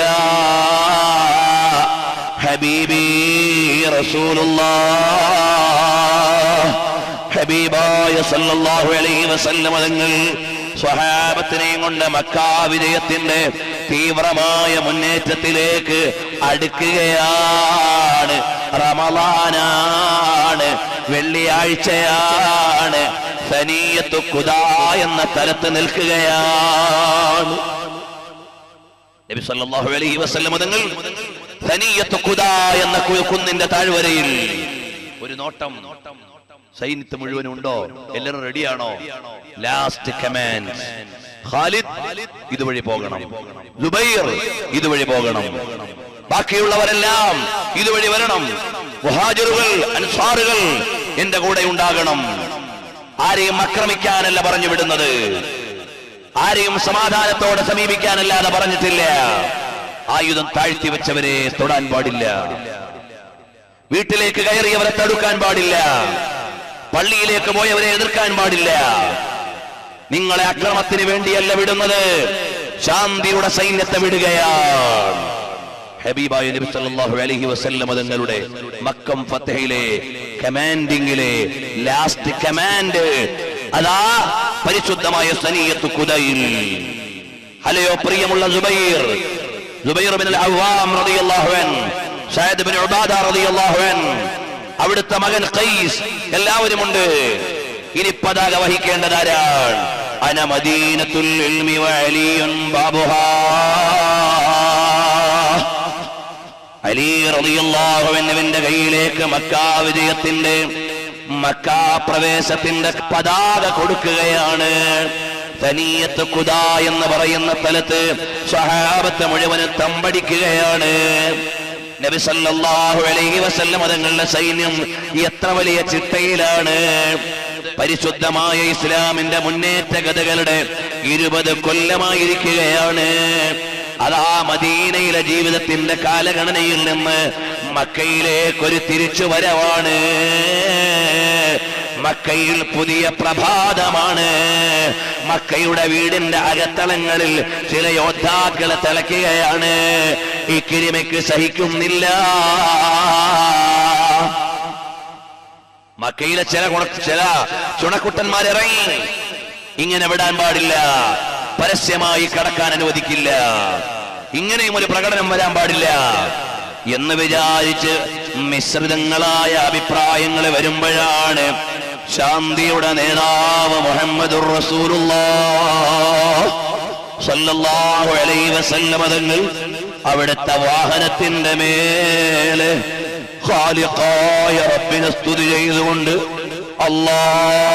ഹബീബി റസൂലുള്ളാഹ് ഹബീബായ സല്ലല്ലാഹു അലൈഹി വസല്ലം തങ്ങൾ സ്വഹാബത്തിനെയും കൊണ്ട് മക്കാ വിജയത്തിന്റെ തീവ്രമായ മുന്നേറ്റത്തിലേക്ക് അടുക്കുകയാണ് റമളാനാണ് വെള്ളിയാഴ്ചയാണ് സനീയത്തു കുദാ എന്ന തലത്ത് നിൽക്കുകയാണ് നബി സല്ലല്ലാഹു അലൈഹി വസല്ലം തങ്ങൾ സനീയത്തു കുദാ എന്ന കു- കുന്നിന്റെ താഴ്വരയിൽ ഒരു നോട്ടം സൈന്യത്ത് മുഴുവൻ ഉണ്ടോ എല്ലാവരും റെഡിയാണോ ലാസ്റ്റ് കമാൻഡ് ഖാലിദ് ഇതുവഴി പോകണം ജുബൈർ ഇതുവഴി പോകണം ബാക്കിയുള്ളവരെല്ലാം ഇതുവഴി വരണം മുഹാജിറുകൾ അൻസാറുകൾ എന്റെ കൂടെ ഉണ്ടാകണം ആരെയും ആക്രമിക്കാനല്ല പറഞ്ഞു വിടുന്നത് ആരെയും സമാധാനത്തോടെ സമീപിക്കാനല്ലാതെ പറഞ്ഞിട്ടില്ല ആയുധം താഴ്ത്തി വെച്ചവരെ തൊടാൻ പാടില്ല വീട്ടിലേക്ക് കയറിയവരെ തടുക്കാൻ പാടില്ല പള്ളിയിലേക്ക് പോയവരെ എതിർക്കാൻ പാടില്ല നിങ്ങളെ അക്രമത്തിന് വേണ്ടിയല്ല വിടുന്നത് ശാന്തിയുടെ സൈന്യത്തെ വിടുകയാണ് ഹബീബായ നബി സല്ലല്ലാഹു അലൈഹി വസല്ലം തങ്ങളുടെ മക്കം ഫത്തഹിലെ കമാൻഡിങ്ങിലെ ലാസ്റ്റ് കമാൻഡ് അതാ പരിശുദ്ധമായ സനീയത്ത് കുദയിൽ അല്ലയോ പ്രിയമുള്ള സുബൈർ സുബൈർ ബിൻ അൽ-അവ്വാം റളിയല്ലാഹു അൻ സയദ് ബിൻ ഉബാദ റളിയല്ലാഹു അൻ അവിടുത്തെ മകൻ ഖൈസ് എല്ലാവരും ഉണ്ട് ഇനി പതാക വഹിക്കേണ്ടത് ആരാണ് അന മദീനത്തുൽ ഇൽമി വഅലിയുൻ ബാബുഹാ അലി റളിയല്ലാഹുവിന്റെ കയ്യിലേക്ക് മക്കാ വിജയത്തിന്റെ മക്കാ പ്രവേശത്തിന്റെ പതാക കൊടുക്കുകയാണ് തനീയത്ത് കുദാ എന്ന് പറയുന്ന സ്ഥലത്ത് സഹാബത്ത് മുഴുവന് തമ്പടിക്കുകയാണ് നബി സല്ലല്ലാഹു അലൈഹി വസല്ലം തങ്ങളുടെ സൈന്യം എത്ര വലിയ ചിട്ടയിലാണ് പരിശുദ്ധമായ ഇസ്ലാമിന്റെ മുന്നേറ്റ കഥകളുടെ ഇരുപത് കൊല്ലമായിരിക്കുകയാണ് അതാ മദീനയിലെ ജീവിതത്തിന്റെ കാലഗണനയിൽ നിന്ന് മക്കയിലേക്കൊരു തിരിച്ചുവരവാണ് മക്കയിൽ പുതിയ പ്രഭാതമാണ് മക്കയുടെ വീടിന്റെ അകത്തളങ്ങളിൽ ചില യോദ്ധാക്കളെ തിളയ്ക്കുകയാണ് ഈ കിരിമയ്ക്ക് സഹിക്കുന്നില്ല മക്കയിലെ ചില ഗുണ- ചില ചുണക്കുട്ടന്മാരിറങ്ങി ഇങ്ങനെ വിടാൻ പാടില്ല പരസ്യമായി കടക്കാൻ അനുവദിക്കില്ല ഇങ്ങനെയും ഒരു പ്രകടനം വരാൻ പാടില്ല എന്ന് വിചാരിച്ച് മിശ്രിതങ്ങളായ അഭിപ്രായങ്ങൾ വരുമ്പോഴാണ് ശാന്തിയുടെ നേതാവ് മുഹമ്മദ് സല്ലല്ലാഹു അലൈഹി വസല്ലമ തങ്ങൾ അവിടുത്തെ വാഹനത്തിന്റെ മേലെ ഖാലിഖായ റബ്ബിനെ സ്തുതി ചെയ്തുകൊണ്ട് അല്ലാ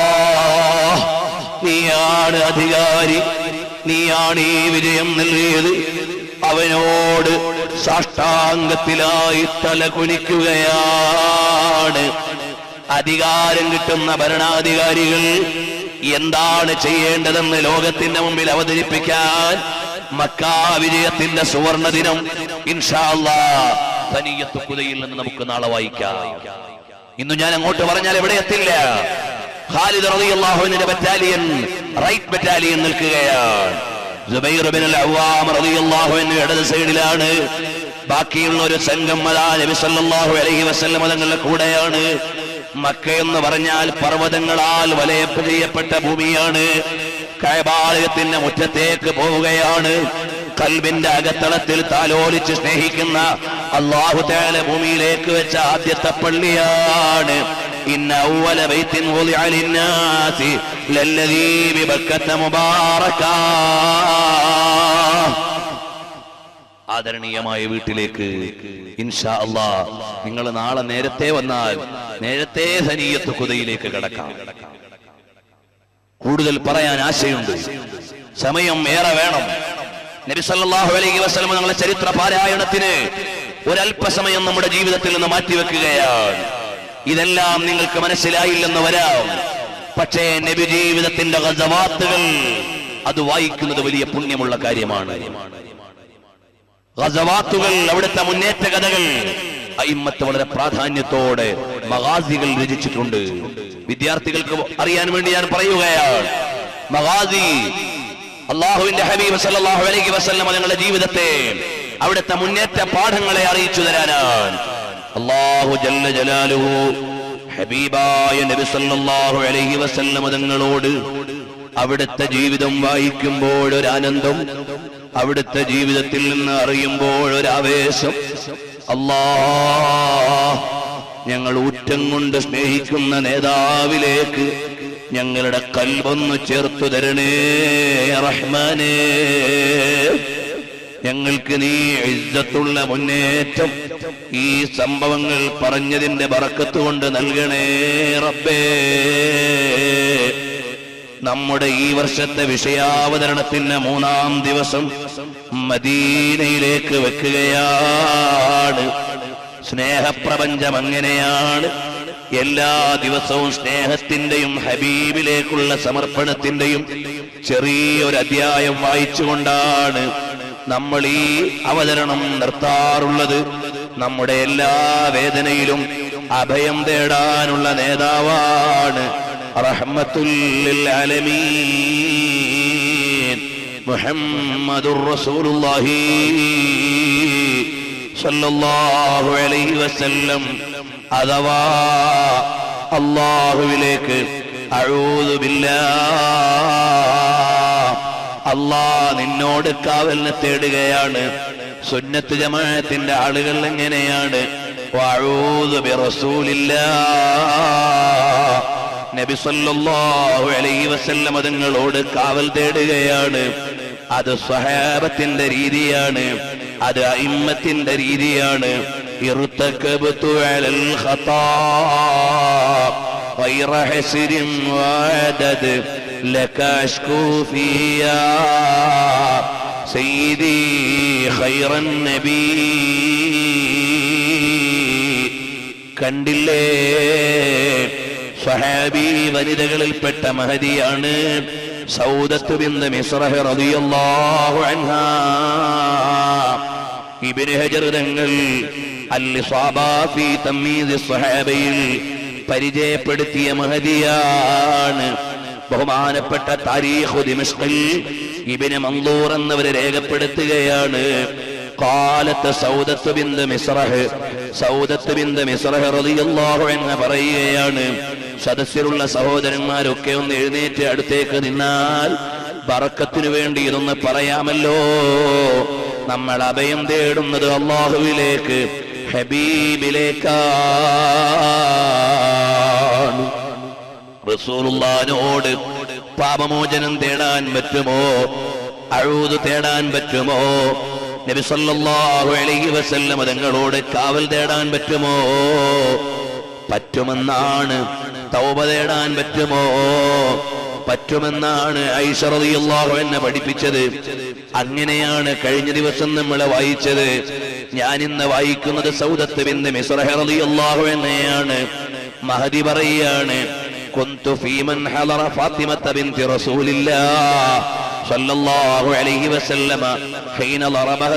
നീയാണ് അധികാരി നീയാണ് ഈ വിജയം നൽകിയത് അവനോട് സാഷ്ടാംഗത്തിലായി തല കുനിക്കുകയാണ് അധികാരം കിട്ടുന്ന ഭരണാധികാരികൾ എന്താണ് ചെയ്യേണ്ടതെന്ന് ലോകത്തിന്റെ മുമ്പിൽ അവതരിപ്പിക്കാൻ മക്കാ വിജയത്തിന്റെ സുവർണ ദിനം ഇൻഷാല്ലാ തനിയത്ത് കുതയിൽ നിന്ന് നമുക്ക് നാളെ വായിക്കാം ഇന്ന് ഞാൻ അങ്ങോട്ട് പറഞ്ഞാൽ എവിടെ എത്തില്ല ഖാലിദ് റളിയല്ലാഹുവിന്റെ ബറ്റാലിയൻ റൈറ്റ് ബറ്റാലിയൻ നിൽക്കുകയാണ് സുബൈർ ബിൻ അൽ അവ്വാം റളിയല്ലാഹു അൻഹു ഇടത് സൈഡിലാണ് ബാക്കിയുള്ള ഒരു സംഘം അതാ നബി സല്ലല്ലാഹു അലൈഹി വസല്ലം തങ്ങളുടെ കൂടെയാണ് മക്ക എന്ന് പറഞ്ഞാൽ പർവ്വതങ്ങളാൽ വലയപ്പ് ചെയ്യപ്പെട്ട ഭൂമിയാണ് കൈബാലയത്തിന്റെ മുറ്റത്തേക്ക് പോവുകയാണ് കൽബിന്റെ അകത്തളത്തിൽ താലോലിച്ച് സ്നേഹിക്കുന്ന അള്ളാഹു തേല ഭൂമിയിലേക്ക് വെച്ച ആദ്യത്തെ പള്ളിയാണ് ഇന്ന ഔവല ബൈത്തിൻ വുളിഅ ലിന്നാസി ലല്ലദീ ബിബക്കത്ത മുബാറക ആദരണീയമായ വീട്ടിലേക്ക് ഇൻഷാ അള്ളാ നിങ്ങൾ നാളെ നേരത്തെ വന്നാൽ നേരത്തെ സനീയത്ത് കുതയിലേക്ക് കടക്കാം കൂടുതൽ പറയാൻ ആശയുണ്ട് സമയം ഏറെ വേണം നബി സല്ലല്ലാഹു അലൈഹി വസല്ലം ഞങ്ങളെ ചരിത്ര പാരായണത്തിന് ഒരല്പസമയം നമ്മുടെ ജീവിതത്തിൽ നിന്ന് മാറ്റിവെക്കുകയാണ് ഇതെല്ലാം നിങ്ങൾക്ക് മനസ്സിലായില്ലെന്ന് വരാം പക്ഷേ നബി ജീവിതത്തിന്റെ ഗസവാത്തുകൾ അത് വായിക്കുന്നത് വലിയ പുണ്യമുള്ള കാര്യമാണ് ഗസവാത്തുകൾ അവിടുത്തെ മുന്നേറ്റ കഥകൾ അയിമ്മത്ത് വളരെ പ്രാധാന്യത്തോടെ മഗാസികൾ രചിച്ചിട്ടുണ്ട് വിദ്യാർത്ഥികൾക്ക് അറിയാൻ വേണ്ടി ഞാൻ പറയുകയാണ് മഗാസി അള്ളാഹുവിന്റെ ഹബീബ് സല്ലല്ലാഹു അലൈഹി വസല്ലം ഞങ്ങളുടെ ജീവിതത്തെ അവിടുത്തെ മുന്നേറ്റ പാഠങ്ങളെ അറിയിച്ചു തരാനാണ് അള്ളാഹു ജല്ല ജലാലുഹു ഹബീബായ നബി സല്ലല്ലാഹു അലൈഹി വസല്ലം തങ്ങളോട് അവിടുത്തെ ജീവിതം വായിക്കുമ്പോൾ ഒരു ആനന്ദം അവിടുത്തെ ജീവിതത്തിൽ നിന്ന് അറിയുമ്പോൾ ഒരു ആവേശം അല്ലാ ഞങ്ങൾ ഊറ്റം കൊണ്ട് സ്നേഹിക്കുന്ന നേതാവിലേക്ക് ഞങ്ങളുടെ കൽബൊന്ന് ചേർത്തു തരണേ റഹ്മാനേ ഞങ്ങൾക്ക് നീ ഇജ്ജത്തുള്ള മുന്നേറ്റം ഈ സംഭവങ്ങൾ പറഞ്ഞതിന്റെ ബറക്കത്ത് കൊണ്ട് നൽകണേ റബ്ബേ നമ്മുടെ ഈ വർഷത്തെ വിഷയാവതരണത്തിന്റെ മൂന്നാം ദിവസം മദീനയിലേക്ക് വെക്കുകയാണ് സ്നേഹപ്രപഞ്ചം അങ്ങനെയാണ് എല്ലാ ദിവസവും സ്നേഹത്തിന്റെയും ഹബീബിലേക്കുള്ള സമർപ്പണത്തിന്റെയും ചെറിയൊരു അധ്യായം വായിച്ചുകൊണ്ടാണ് നമ്മൾ ഈ അവതരണം നിർത്താറുള്ളത് നമ്മുടെ എല്ലാ വേദനയിലും അഭയം തേടാനുള്ള നേതാവാണ് റഹ്മത്തുൽ ആലമീൻ മുഹമ്മദുർ റസൂലുള്ളാഹി സല്ലല്ലാഹു അലൈഹി വസല്ലം അഥവാ അള്ളാഹുവിലേക്ക് അഴൂതു ബില്ലാ അള്ളാ നിന്നോട് കാവലിനെ തേടുകയാണ് സുന്നത്ത് ജമാഅത്തിന്റെ ആളുകൾ എങ്ങനെയാണ് വഅഊദു ബിറസൂലില്ലാ നബി സല്ലല്ലാഹു അലൈഹി വസല്ലം അതുങ്ങളോട് കാവൽ തേടുകയാണ് അത് സ്വഹാബത്തിന്റെ രീതിയാണ് അത് അയിമ്മത്തിന്റെ രീതിയാണ് ഇർതകബതു അലൽ ഖതാ غير حسر وعدد لك أشكو فيها سيدي خير النبي കണ്ടില്ലേ സ്വഹാബി വനിതകളിൽപ്പെട്ട മഹതിയാണ് സൗദത്ത് ബിന്ദു മിസ്റഹ് റളിയല്ലാഹു അൻഹാ ഇബ്നു ഹജർ തങ്ങൾ അൽ-ഇസാബ ഫീ തമീദ് സ്വഹാബയിൽ പരിചയപ്പെടുത്തിയ മഹദിയാണ് ബഹുമാനപ്പെട്ട താരീഖു ദിമഷ്കിൽ ഇബിന് മന്ദൂർ എന്നവരെ രേഖപ്പെടുത്തുകയാണ് കാലത്ത് സൗദത്ത് ബിന്ദ മിസ്രഹ് സൗദത്ത് ബിന്ദ മിസ്രഹ് റളിയല്ലാഹു അൻഹ പറയുകയാണ് സദസ്യരുള്ള സഹോദരന്മാരൊക്കെ ഒന്ന് എഴുന്നേറ്റ് അടുത്തേക്ക് നിന്നാൽ ബറക്കത്തിനു വേണ്ടി ഇതൊന്ന് പറയാമല്ലോ നമ്മൾ അഭയം തേടുന്നത് അള്ളാഹുവിലേക്ക് ഹബീബിലേക്കാണ് റസൂലുള്ളാനോട് പാപമോചനം തേടാൻ പറ്റുമോ അഴൂത് തേടാൻ പറ്റുമോ നബി സല്ലല്ലാഹു അലൈഹി വസല്ലം തങ്ങളോട് കാവൽ തേടാൻ പറ്റുമോ പറ്റുമെന്നാണ് തൗബ തേടാൻ പറ്റുമോ പറ്റുമെന്നാണ് ഐഷ റളിയല്ലാഹു എന്നെ പഠിപ്പിച്ചത് അങ്ങനെയാണ് കഴിഞ്ഞ ദിവസം നമ്മൾ വായിച്ചത് ഞാൻ ഇന്ന് വായിക്കുന്നത് സൗദത്ത് ബിന്ദു മിസ്രഹ റളിയല്ലാഹു എന്നെയാണ് മഹദി പറയാണ് كنت في من حضر فاطمة بنت رسول الله صلى الله عليه وسلم حين ضربها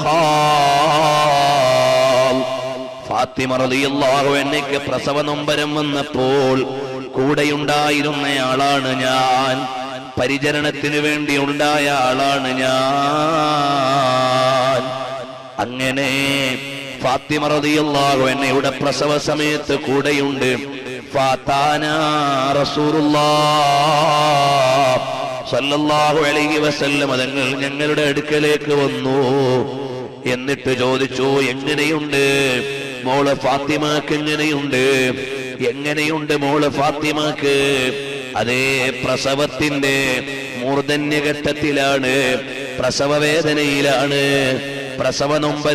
المخاض ഫാത്തിമ റളിയല്ലാഹു അൻഹയ്ക്ക് പ്രസവ നൊമ്പരം വന്നപ്പോൾ കൂടെയുണ്ടായിരുന്നയാളാണ് ഞാൻ പരിചരണത്തിന് വേണ്ടി ഉണ്ടായ ആളാണ് ഞാൻ അങ്ങനെ ഫാത്തിമ റളിയല്ലാഹു അൻഹയുടെ പ്രസവ സമയത്ത് കൂടെയുണ്ട് ഫാത്താന റസൂലുള്ളാഹ് സല്ലല്ലാഹു അലൈഹി വസല്ലം തങ്ങൾ ഞങ്ങളുടെ അടുക്കലേക്ക് വന്നു എന്നിട്ട് ചോദിച്ചു എങ്ങനെയുണ്ട് മോള് ഫാത്തിമാക്ക് എങ്ങനെയുണ്ട് എങ്ങനെയുണ്ട് മോള് ഫാത്തിമാക്ക് അതേ പ്രസവത്തിന്റെ മൂർധന്യഘട്ടത്തിലാണ് പ്രസവ വേദനയിലാണ് പ്രസവ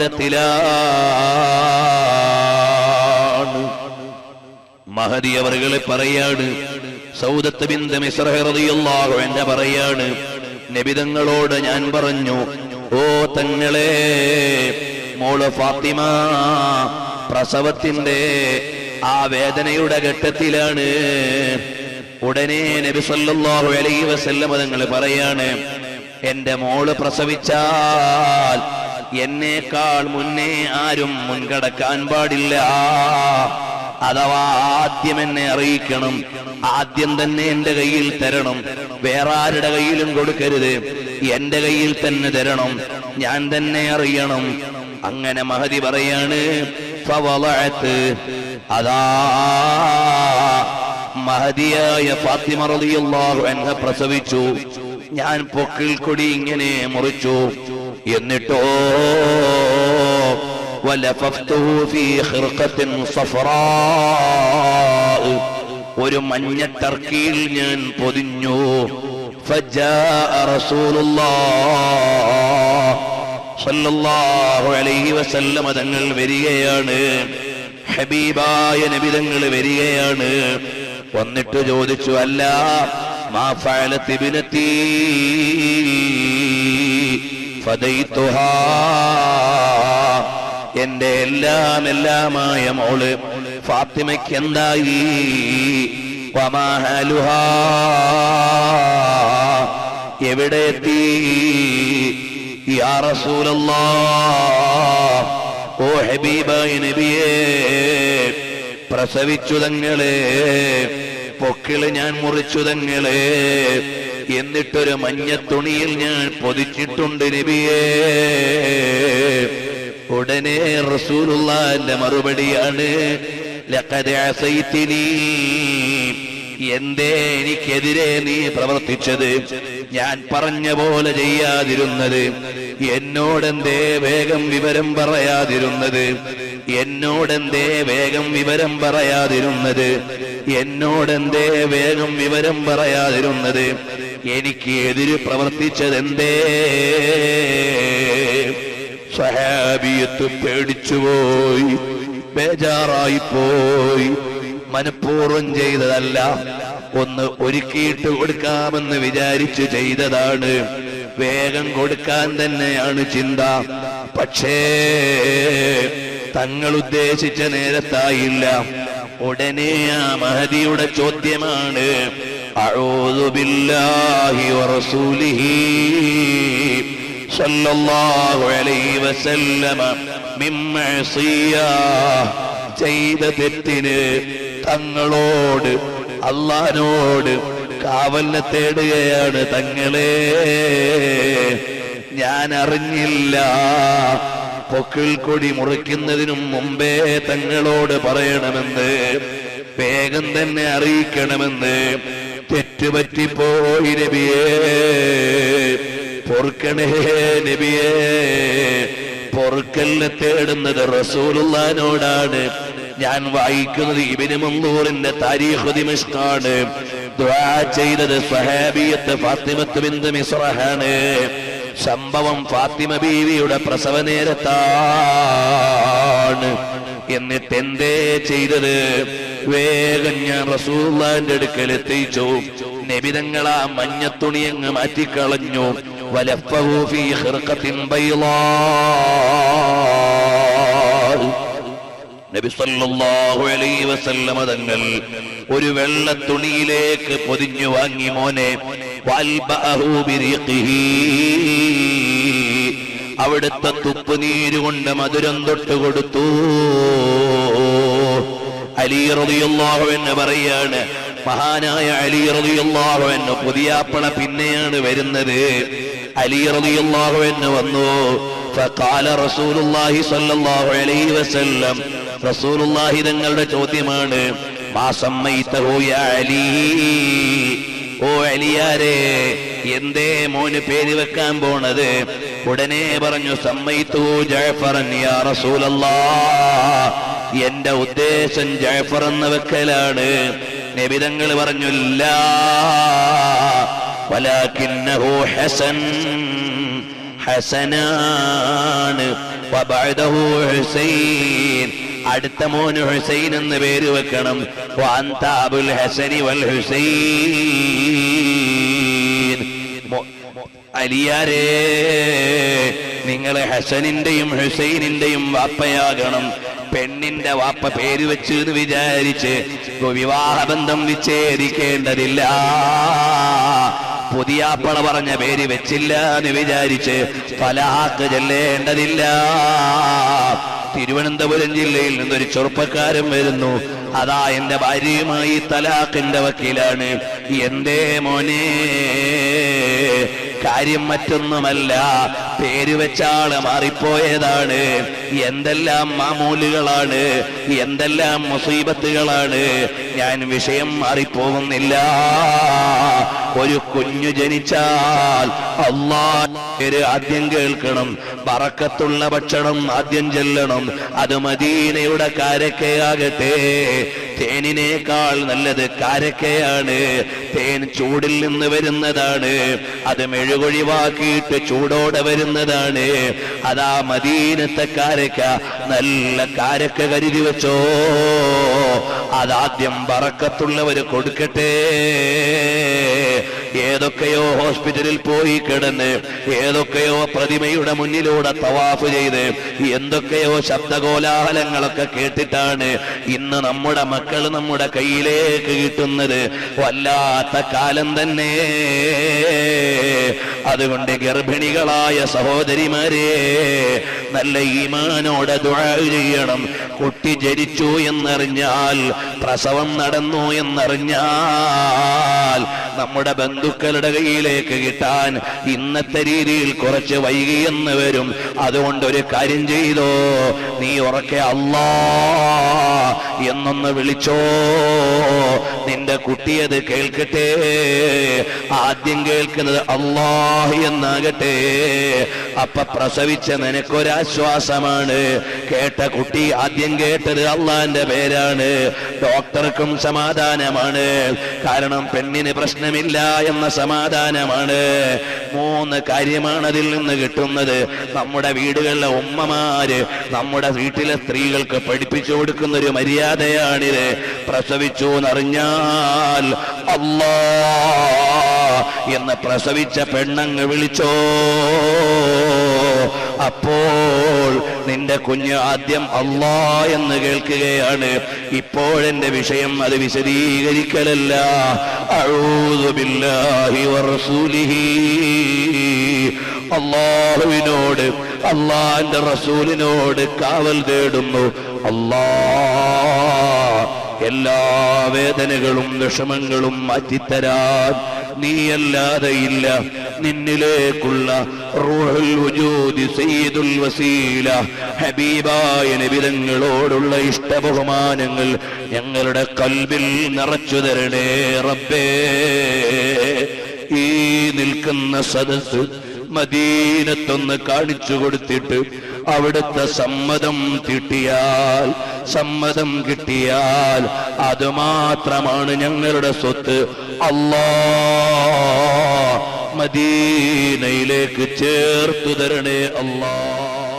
നൊമ്പരത്തിലാണ് മഹദി അവറുകളെ പറയാണ് സൗദത്ത് ബിന്ദ മിസ്രഹറിയല്ലാഹു എന്നെ പറയാണ് നബിതങ്ങളോട് ഞാൻ പറഞ്ഞു ഓ തങ്ങളെ മോള് ഫാത്തിമ പ്രസവത്തിന്റെ ആ വേദനയുടെ ഘട്ടത്തിലാണ് ഉടനെ നബി സല്ലല്ലാഹു അലൈഹി വസല്ലം തങ്ങൾ പറയാണ് എന്റെ മോള് പ്രസവിച്ചാൽ എന്നേക്കാൾ മുന്നേ ആരും മുൻകടക്കാൻ പാടില്ല അഥവാ ആദ്യം എന്നെ അറിയിക്കണം ആദ്യം തന്നെ എന്റെ കയ്യിൽ തരണം വേറെ ആരുടെ കയ്യിലും കൊടുക്കരുത് എന്റെ കയ്യിൽ തന്നെ തരണം ഞാൻ തന്നെ അറിയണം അങ്ങനെ മഹതി പറയാണ് ഫവളഅത്ത്. അതാ മഹതിയായ ഫാത്തിമ റളിയല്ലാഹു അൻഹ പ്രസവിച്ചു ഞാൻ പൊക്കിൽ കൊടി ഇങ്ങനെ മുറിച്ചു എന്നിട്ടോ ولففته في خرقة صفراء ഒരു മഞ്ഞ ടർക്കിയിൽ ഞാൻ പൊതിഞ്ഞു فجاء رسول الله صلى الله عليه وسلم തങ്ങൾ വരികയാണ് ഹബീബായ നബി തങ്ങൾ വരികയാണ് വന്നിട്ട് ചോദിച്ചു അല്ല മാ ഫഅലത്ത് ഇബ്നതി ഫദൈതുഹാ എന്റെ എല്ലാം എല്ലാമായ മോള് ഫാത്തിമയ്ക്ക് എന്തായി വമാഹലുഹാ എവിടെ എത്തി യാ റസൂലല്ലാ ഓ ഹബീബായ നബിയേ പ്രസവിച്ചു തങ്ങളെ പൊക്കിള് ഞാൻ മുറിച്ചു തങ്ങളെ എന്നിട്ടൊരു മഞ്ഞ തുണിയിൽ ഞാൻ പൊതിച്ചിട്ടുണ്ട് നബിയേ ഉടനെ റസൂലുള്ളാന്റെ മറുപടിയാണ് ലഖദ് അസൈത്തിനീ എന്തേ എനിക്കെതിരെ നീ പ്രവർത്തിച്ചത് ഞാൻ പറഞ്ഞ പോലെ ചെയ്യാതിരുന്നത് എന്നോടെന്തേ വേഗം വിവരം പറയാതിരുന്നത് എന്നോടെന്തേ വേഗം വിവരം പറയാതിരുന്നത് എന്നോടെന്തേ വേഗം വിവരം പറയാതിരുന്നത് എനിക്ക് എതിര് പ്രവർത്തിച്ചതെന്തേ സഹാബിയത്ത് പേടിച്ചുപോയി ബേജാറായി പോയി മനഃപൂർവ്വം ചെയ്തതല്ല ഒന്ന് ഒരുക്കിയിട്ട് കൊടുക്കാമെന്ന് വിചാരിച്ചു ചെയ്തതാണ് വേഗം കൊടുക്കാൻ തന്നെയാണ് ചിന്ത പക്ഷേ തങ്ങൾ ഉദ്ദേശിച്ച നേരത്തായില്ല ഉടനെ ആ മഹദിയുടെ ചോദ്യമാണ് അഊദു ബില്ലാഹി വറസൂലിഹി സല്ലല്ലാഹു അലൈഹി വസല്ലമ മിൻ മഅസിയ ചെയ്ത തെറ്റിന് തങ്ങളോട് അള്ളാനോട് കാവലിനെ തേടുകയാണ് തങ്ങളെ ഞാൻ അറിഞ്ഞില്ല പൊക്കിൾ കൊടി മുറിക്കുന്നതിനും മുമ്പേ തങ്ങളോട് പറയണമെന്ന് വേഗം തന്നെ അറിയിക്കണമെന്ന് തെറ്റുപറ്റിപ്പോയി നബിയേ പൊറുക്കണേ നബിയേ പൊറുക്കലിനെ തേടുന്നത് റസൂലുള്ളാനോടാണ് ഞാൻ വായിക്കുന്നത് ഇബിന് മന്തൂറിന്റെ താരീഖ് ദിമഷ്കാണ് ദുആ ചെയ്തത് സ്വഹാബിയത്ത് ഫാത്തിമത്ത് ബിന്ത് മിസ്റഹാണ് സംഭവം ഫാത്തിമ ബീവിയുടെ പ്രസവ നേരത്താണ് എന്നിട്ട് എന്തേ ചെയ്തത് വേഗം ഞാൻ റസൂള്ളാന്റെ അടുക്കൽ എത്തിച്ചു നബിതങ്ങൾ ആ മഞ്ഞത്തുണി അങ്ങ് മാറ്റിക്കളഞ്ഞു വലഫഹു ഫീ ഖിർഖത്തിൻ ബൈളാ നബി സല്ലല്ലാഹു അലൈഹി വസല്ലമ തങ്ങൾ ഒരു വെള്ള തുണിയിലേക്ക് പൊതിഞ്ഞു വാങ്ങി മോനെ വൽബഅഹു ബിരിഖിഹി അവിടുത്തെ തുപ്പുനീര് കൊണ്ട് മധുരം തൊട്ട് കൊടുത്തു അലി റളിയല്ലാഹു എന്ന് പറയാണ് മഹാനായ അലി റളിയല്ലാഹു എന്ന് പുതിയാപ്പള പിന്നെയാണ് വരുന്നത് അലി റളിയല്ലാഹു എന്ന് വന്നു فقال رسول الله صلى الله عليه وسلم رسول الله തങ്ങളുടെ ചോദ്യമാണ് മാ സമ്മൈതഹു യാ അലി ഓ അലിയാരെ എന്തേ മോന് പേര് വെക്കാൻ പോണത് ഉടനെ പറഞ്ഞു സമ്മൈത്തു ജഅഫറൻ യാ റസൂലല്ലാ എന്റെ ഉദ്ദേശം ജഅഫർ എന്ന വെക്കലാണ് നബിതങ്ങൾ പറഞ്ഞു ലാ വലാകിന്നഹു ഹസൻ ഹസനാണ് വബഅദഹു ഹുസൈൻ അടുത്ത മോന് ഹുസൈൻ എന്ന് പേര് വെക്കണം വഅന്ത അബുൽ ഹസനി വൽ ഹുസൈൻ മോ- അലിയാരേ നിങ്ങളെ ഹസനിന്റെയും ഹുസൈനിന്റെയും വാപ്പയാകണം പെണ്ണിന്റെ വാപ്പ പേര് വെച്ച് എന്ന് വിചാരിച്ച് വിവാഹബന്ധം വിച്ഛേദിക്കേണ്ടതില്ല പുതിയാപ്പള പറഞ്ഞ പേര് വെച്ചില്ല എന്ന് വിചാരിച്ച് പലാക്ക് ചെല്ലേണ്ടതില്ല തിരുവനന്തപുരം ജില്ലയിൽ നിന്നൊരു ചെറുപ്പക്കാരൻ വരുന്നു അതാ എന്റെ ഭാര്യയുമായി തലാഖിന്റെ വക്കീലാണ് എന്തേ മോനെ കാര്യം മറ്റൊന്നുമല്ല പേര് വെച്ചാള് മാറിപ്പോയതാണ് എന്തെല്ലാം മാമൂലുകളാണ് എന്തെല്ലാം മുസീബത്തുകളാണ് ഞാൻ വിഷയം മാറിപ്പോകുന്നില്ല ഒരു കുഞ്ഞു ജനിച്ചാൽ അള്ളാ പേര് ആദ്യം കേൾക്കണം പറക്കത്തുള്ള ഭക്ഷണം ആദ്യം ചെല്ലണം അത് മദീനയുടെ കാരക്കയാകട്ടെ തേനിനേക്കാൾ നല്ലത് കാരക്കയാണ് തേൻ ചൂടിൽ നിന്ന് വരുന്നതാണ് അത് മെഴുകൊഴിവാക്കിയിട്ട് ചൂടോടെ വരുന്നതാണ് അതാ മദീനത്തെ കാരക്ക നല്ല കാരക്ക കരുതി വെച്ചോ അതാദ്യം പറക്കത്തുള്ളവര് കൊടുക്കട്ടെ ഏതൊക്കെയോ ഹോസ്പിറ്റലിൽ പോയി കിടന്ന് ഏതൊക്കെയോ പ്രതിമയുടെ മുന്നിലൂടെ തവാഫ് ചെയ്ത് എന്തൊക്കെയോ ശബ്ദകോലാഹലങ്ങളൊക്കെ കേട്ടിട്ടാണ് ഇന്ന് നമ്മുടെ മക്കൾ നമ്മുടെ കയ്യിലേക്ക് കിട്ടുന്നത് വല്ലാത്ത കാലം തന്നെ അതുകൊണ്ട് ഗർഭിണികളായ സഹോദരിമാരെ നല്ല ഈമാനോടെ ദുആ ചെയ്യണം കുട്ടി ജനിച്ചു എന്നറിഞ്ഞാൽ പ്രസവം നടന്നു എന്നറിഞ്ഞാൽ നമ്മുടെ ബന്ധുക്കളുടെ കയ്യിലേക്ക് കിട്ടാൻ ഇന്നത്തെ രീതിയിൽ കുറച്ച് വൈകിയെന്ന് വരും അതുകൊണ്ട് ഒരു കാര്യം ചെയ്തോ നീ ഉറക്കെ അല്ലാ എന്നൊന്ന് വിളിച്ചോ നിന്റെ കുട്ടിയത് കേൾക്കട്ടെ ആദ്യം കേൾക്കുന്നത് അള്ളാഹ് എന്നാകട്ടെ അപ്പ പ്രസവിച്ച നിനക്കൊരാശ്വാസമാണ് കേട്ട കുട്ടി ആദ്യം കേട്ടത് അള്ളാന്റെ പേരാണ് ഡോക്ടർക്കും സമാധാനമാണ് കാരണം പെണ്ണിന് പ്രശ്നമില്ല എന്ന സമാധാനമാണ് മൂന്ന് കാര്യമാണ് അതിൽ നിന്ന് കിട്ടുന്നത് നമ്മുടെ വീടുകളിലെ ഉമ്മമാര് നമ്മുടെ വീട്ടിലെ സ്ത്രീകൾക്ക് പഠിപ്പിച്ചു കൊടുക്കുന്ന ഒരു മര്യാദയാണിത് പ്രസവിച്ചു എന്നറിഞ്ഞാൽ അല്ലാ എന്ന് പ്രസവിച്ച പെണ്ണങ്ങ് വിളിച്ചോ അപ്പോൾ നിന്റെ കുഞ്ഞ് ആദ്യം അള്ളാ എന്ന് കേൾക്കുകയാണ് ഇപ്പോഴെന്റെ വിഷയം അത് വിശദീകരിക്കലല്ല അഊദു ബില്ലാഹി വറസൂലിഹി അള്ളാഹുവിനോട് അള്ളാന്റെ റസൂലിനോട് കാവൽ തേടുന്നു അല്ലാ എല്ലാ വേദനകളും വിഷമങ്ങളും മാറ്റിത്തരാൻ നീയല്ലാതെ ഇല്ല നിന്നിലേക്കുള്ള റൂഹുൽ വജൂദി സയ്യിദുൽ വസീല ഹബീബായ നബിതങ്ങളോടുള്ള ഇഷ്ടബഹുമാനങ്ങൾ ഞങ്ങളുടെ കൽബിൽ നിറച്ചു തരണേ റബ്ബേ ഈ നിൽക്കുന്ന സദസ് മദീനത്തൊന്ന് കാണിച്ചു കൊടുത്തിട്ട് അവിടുത്തെ സമ്മതം കിട്ടിയാൽ സമ്മതം കിട്ടിയാൽ അതുമാത്രമാണ് ഞങ്ങളുടെ സ്വത്ത് അല്ലാ മദീനയിലേക്ക് ചേർത്തു തരണേ അല്ലാ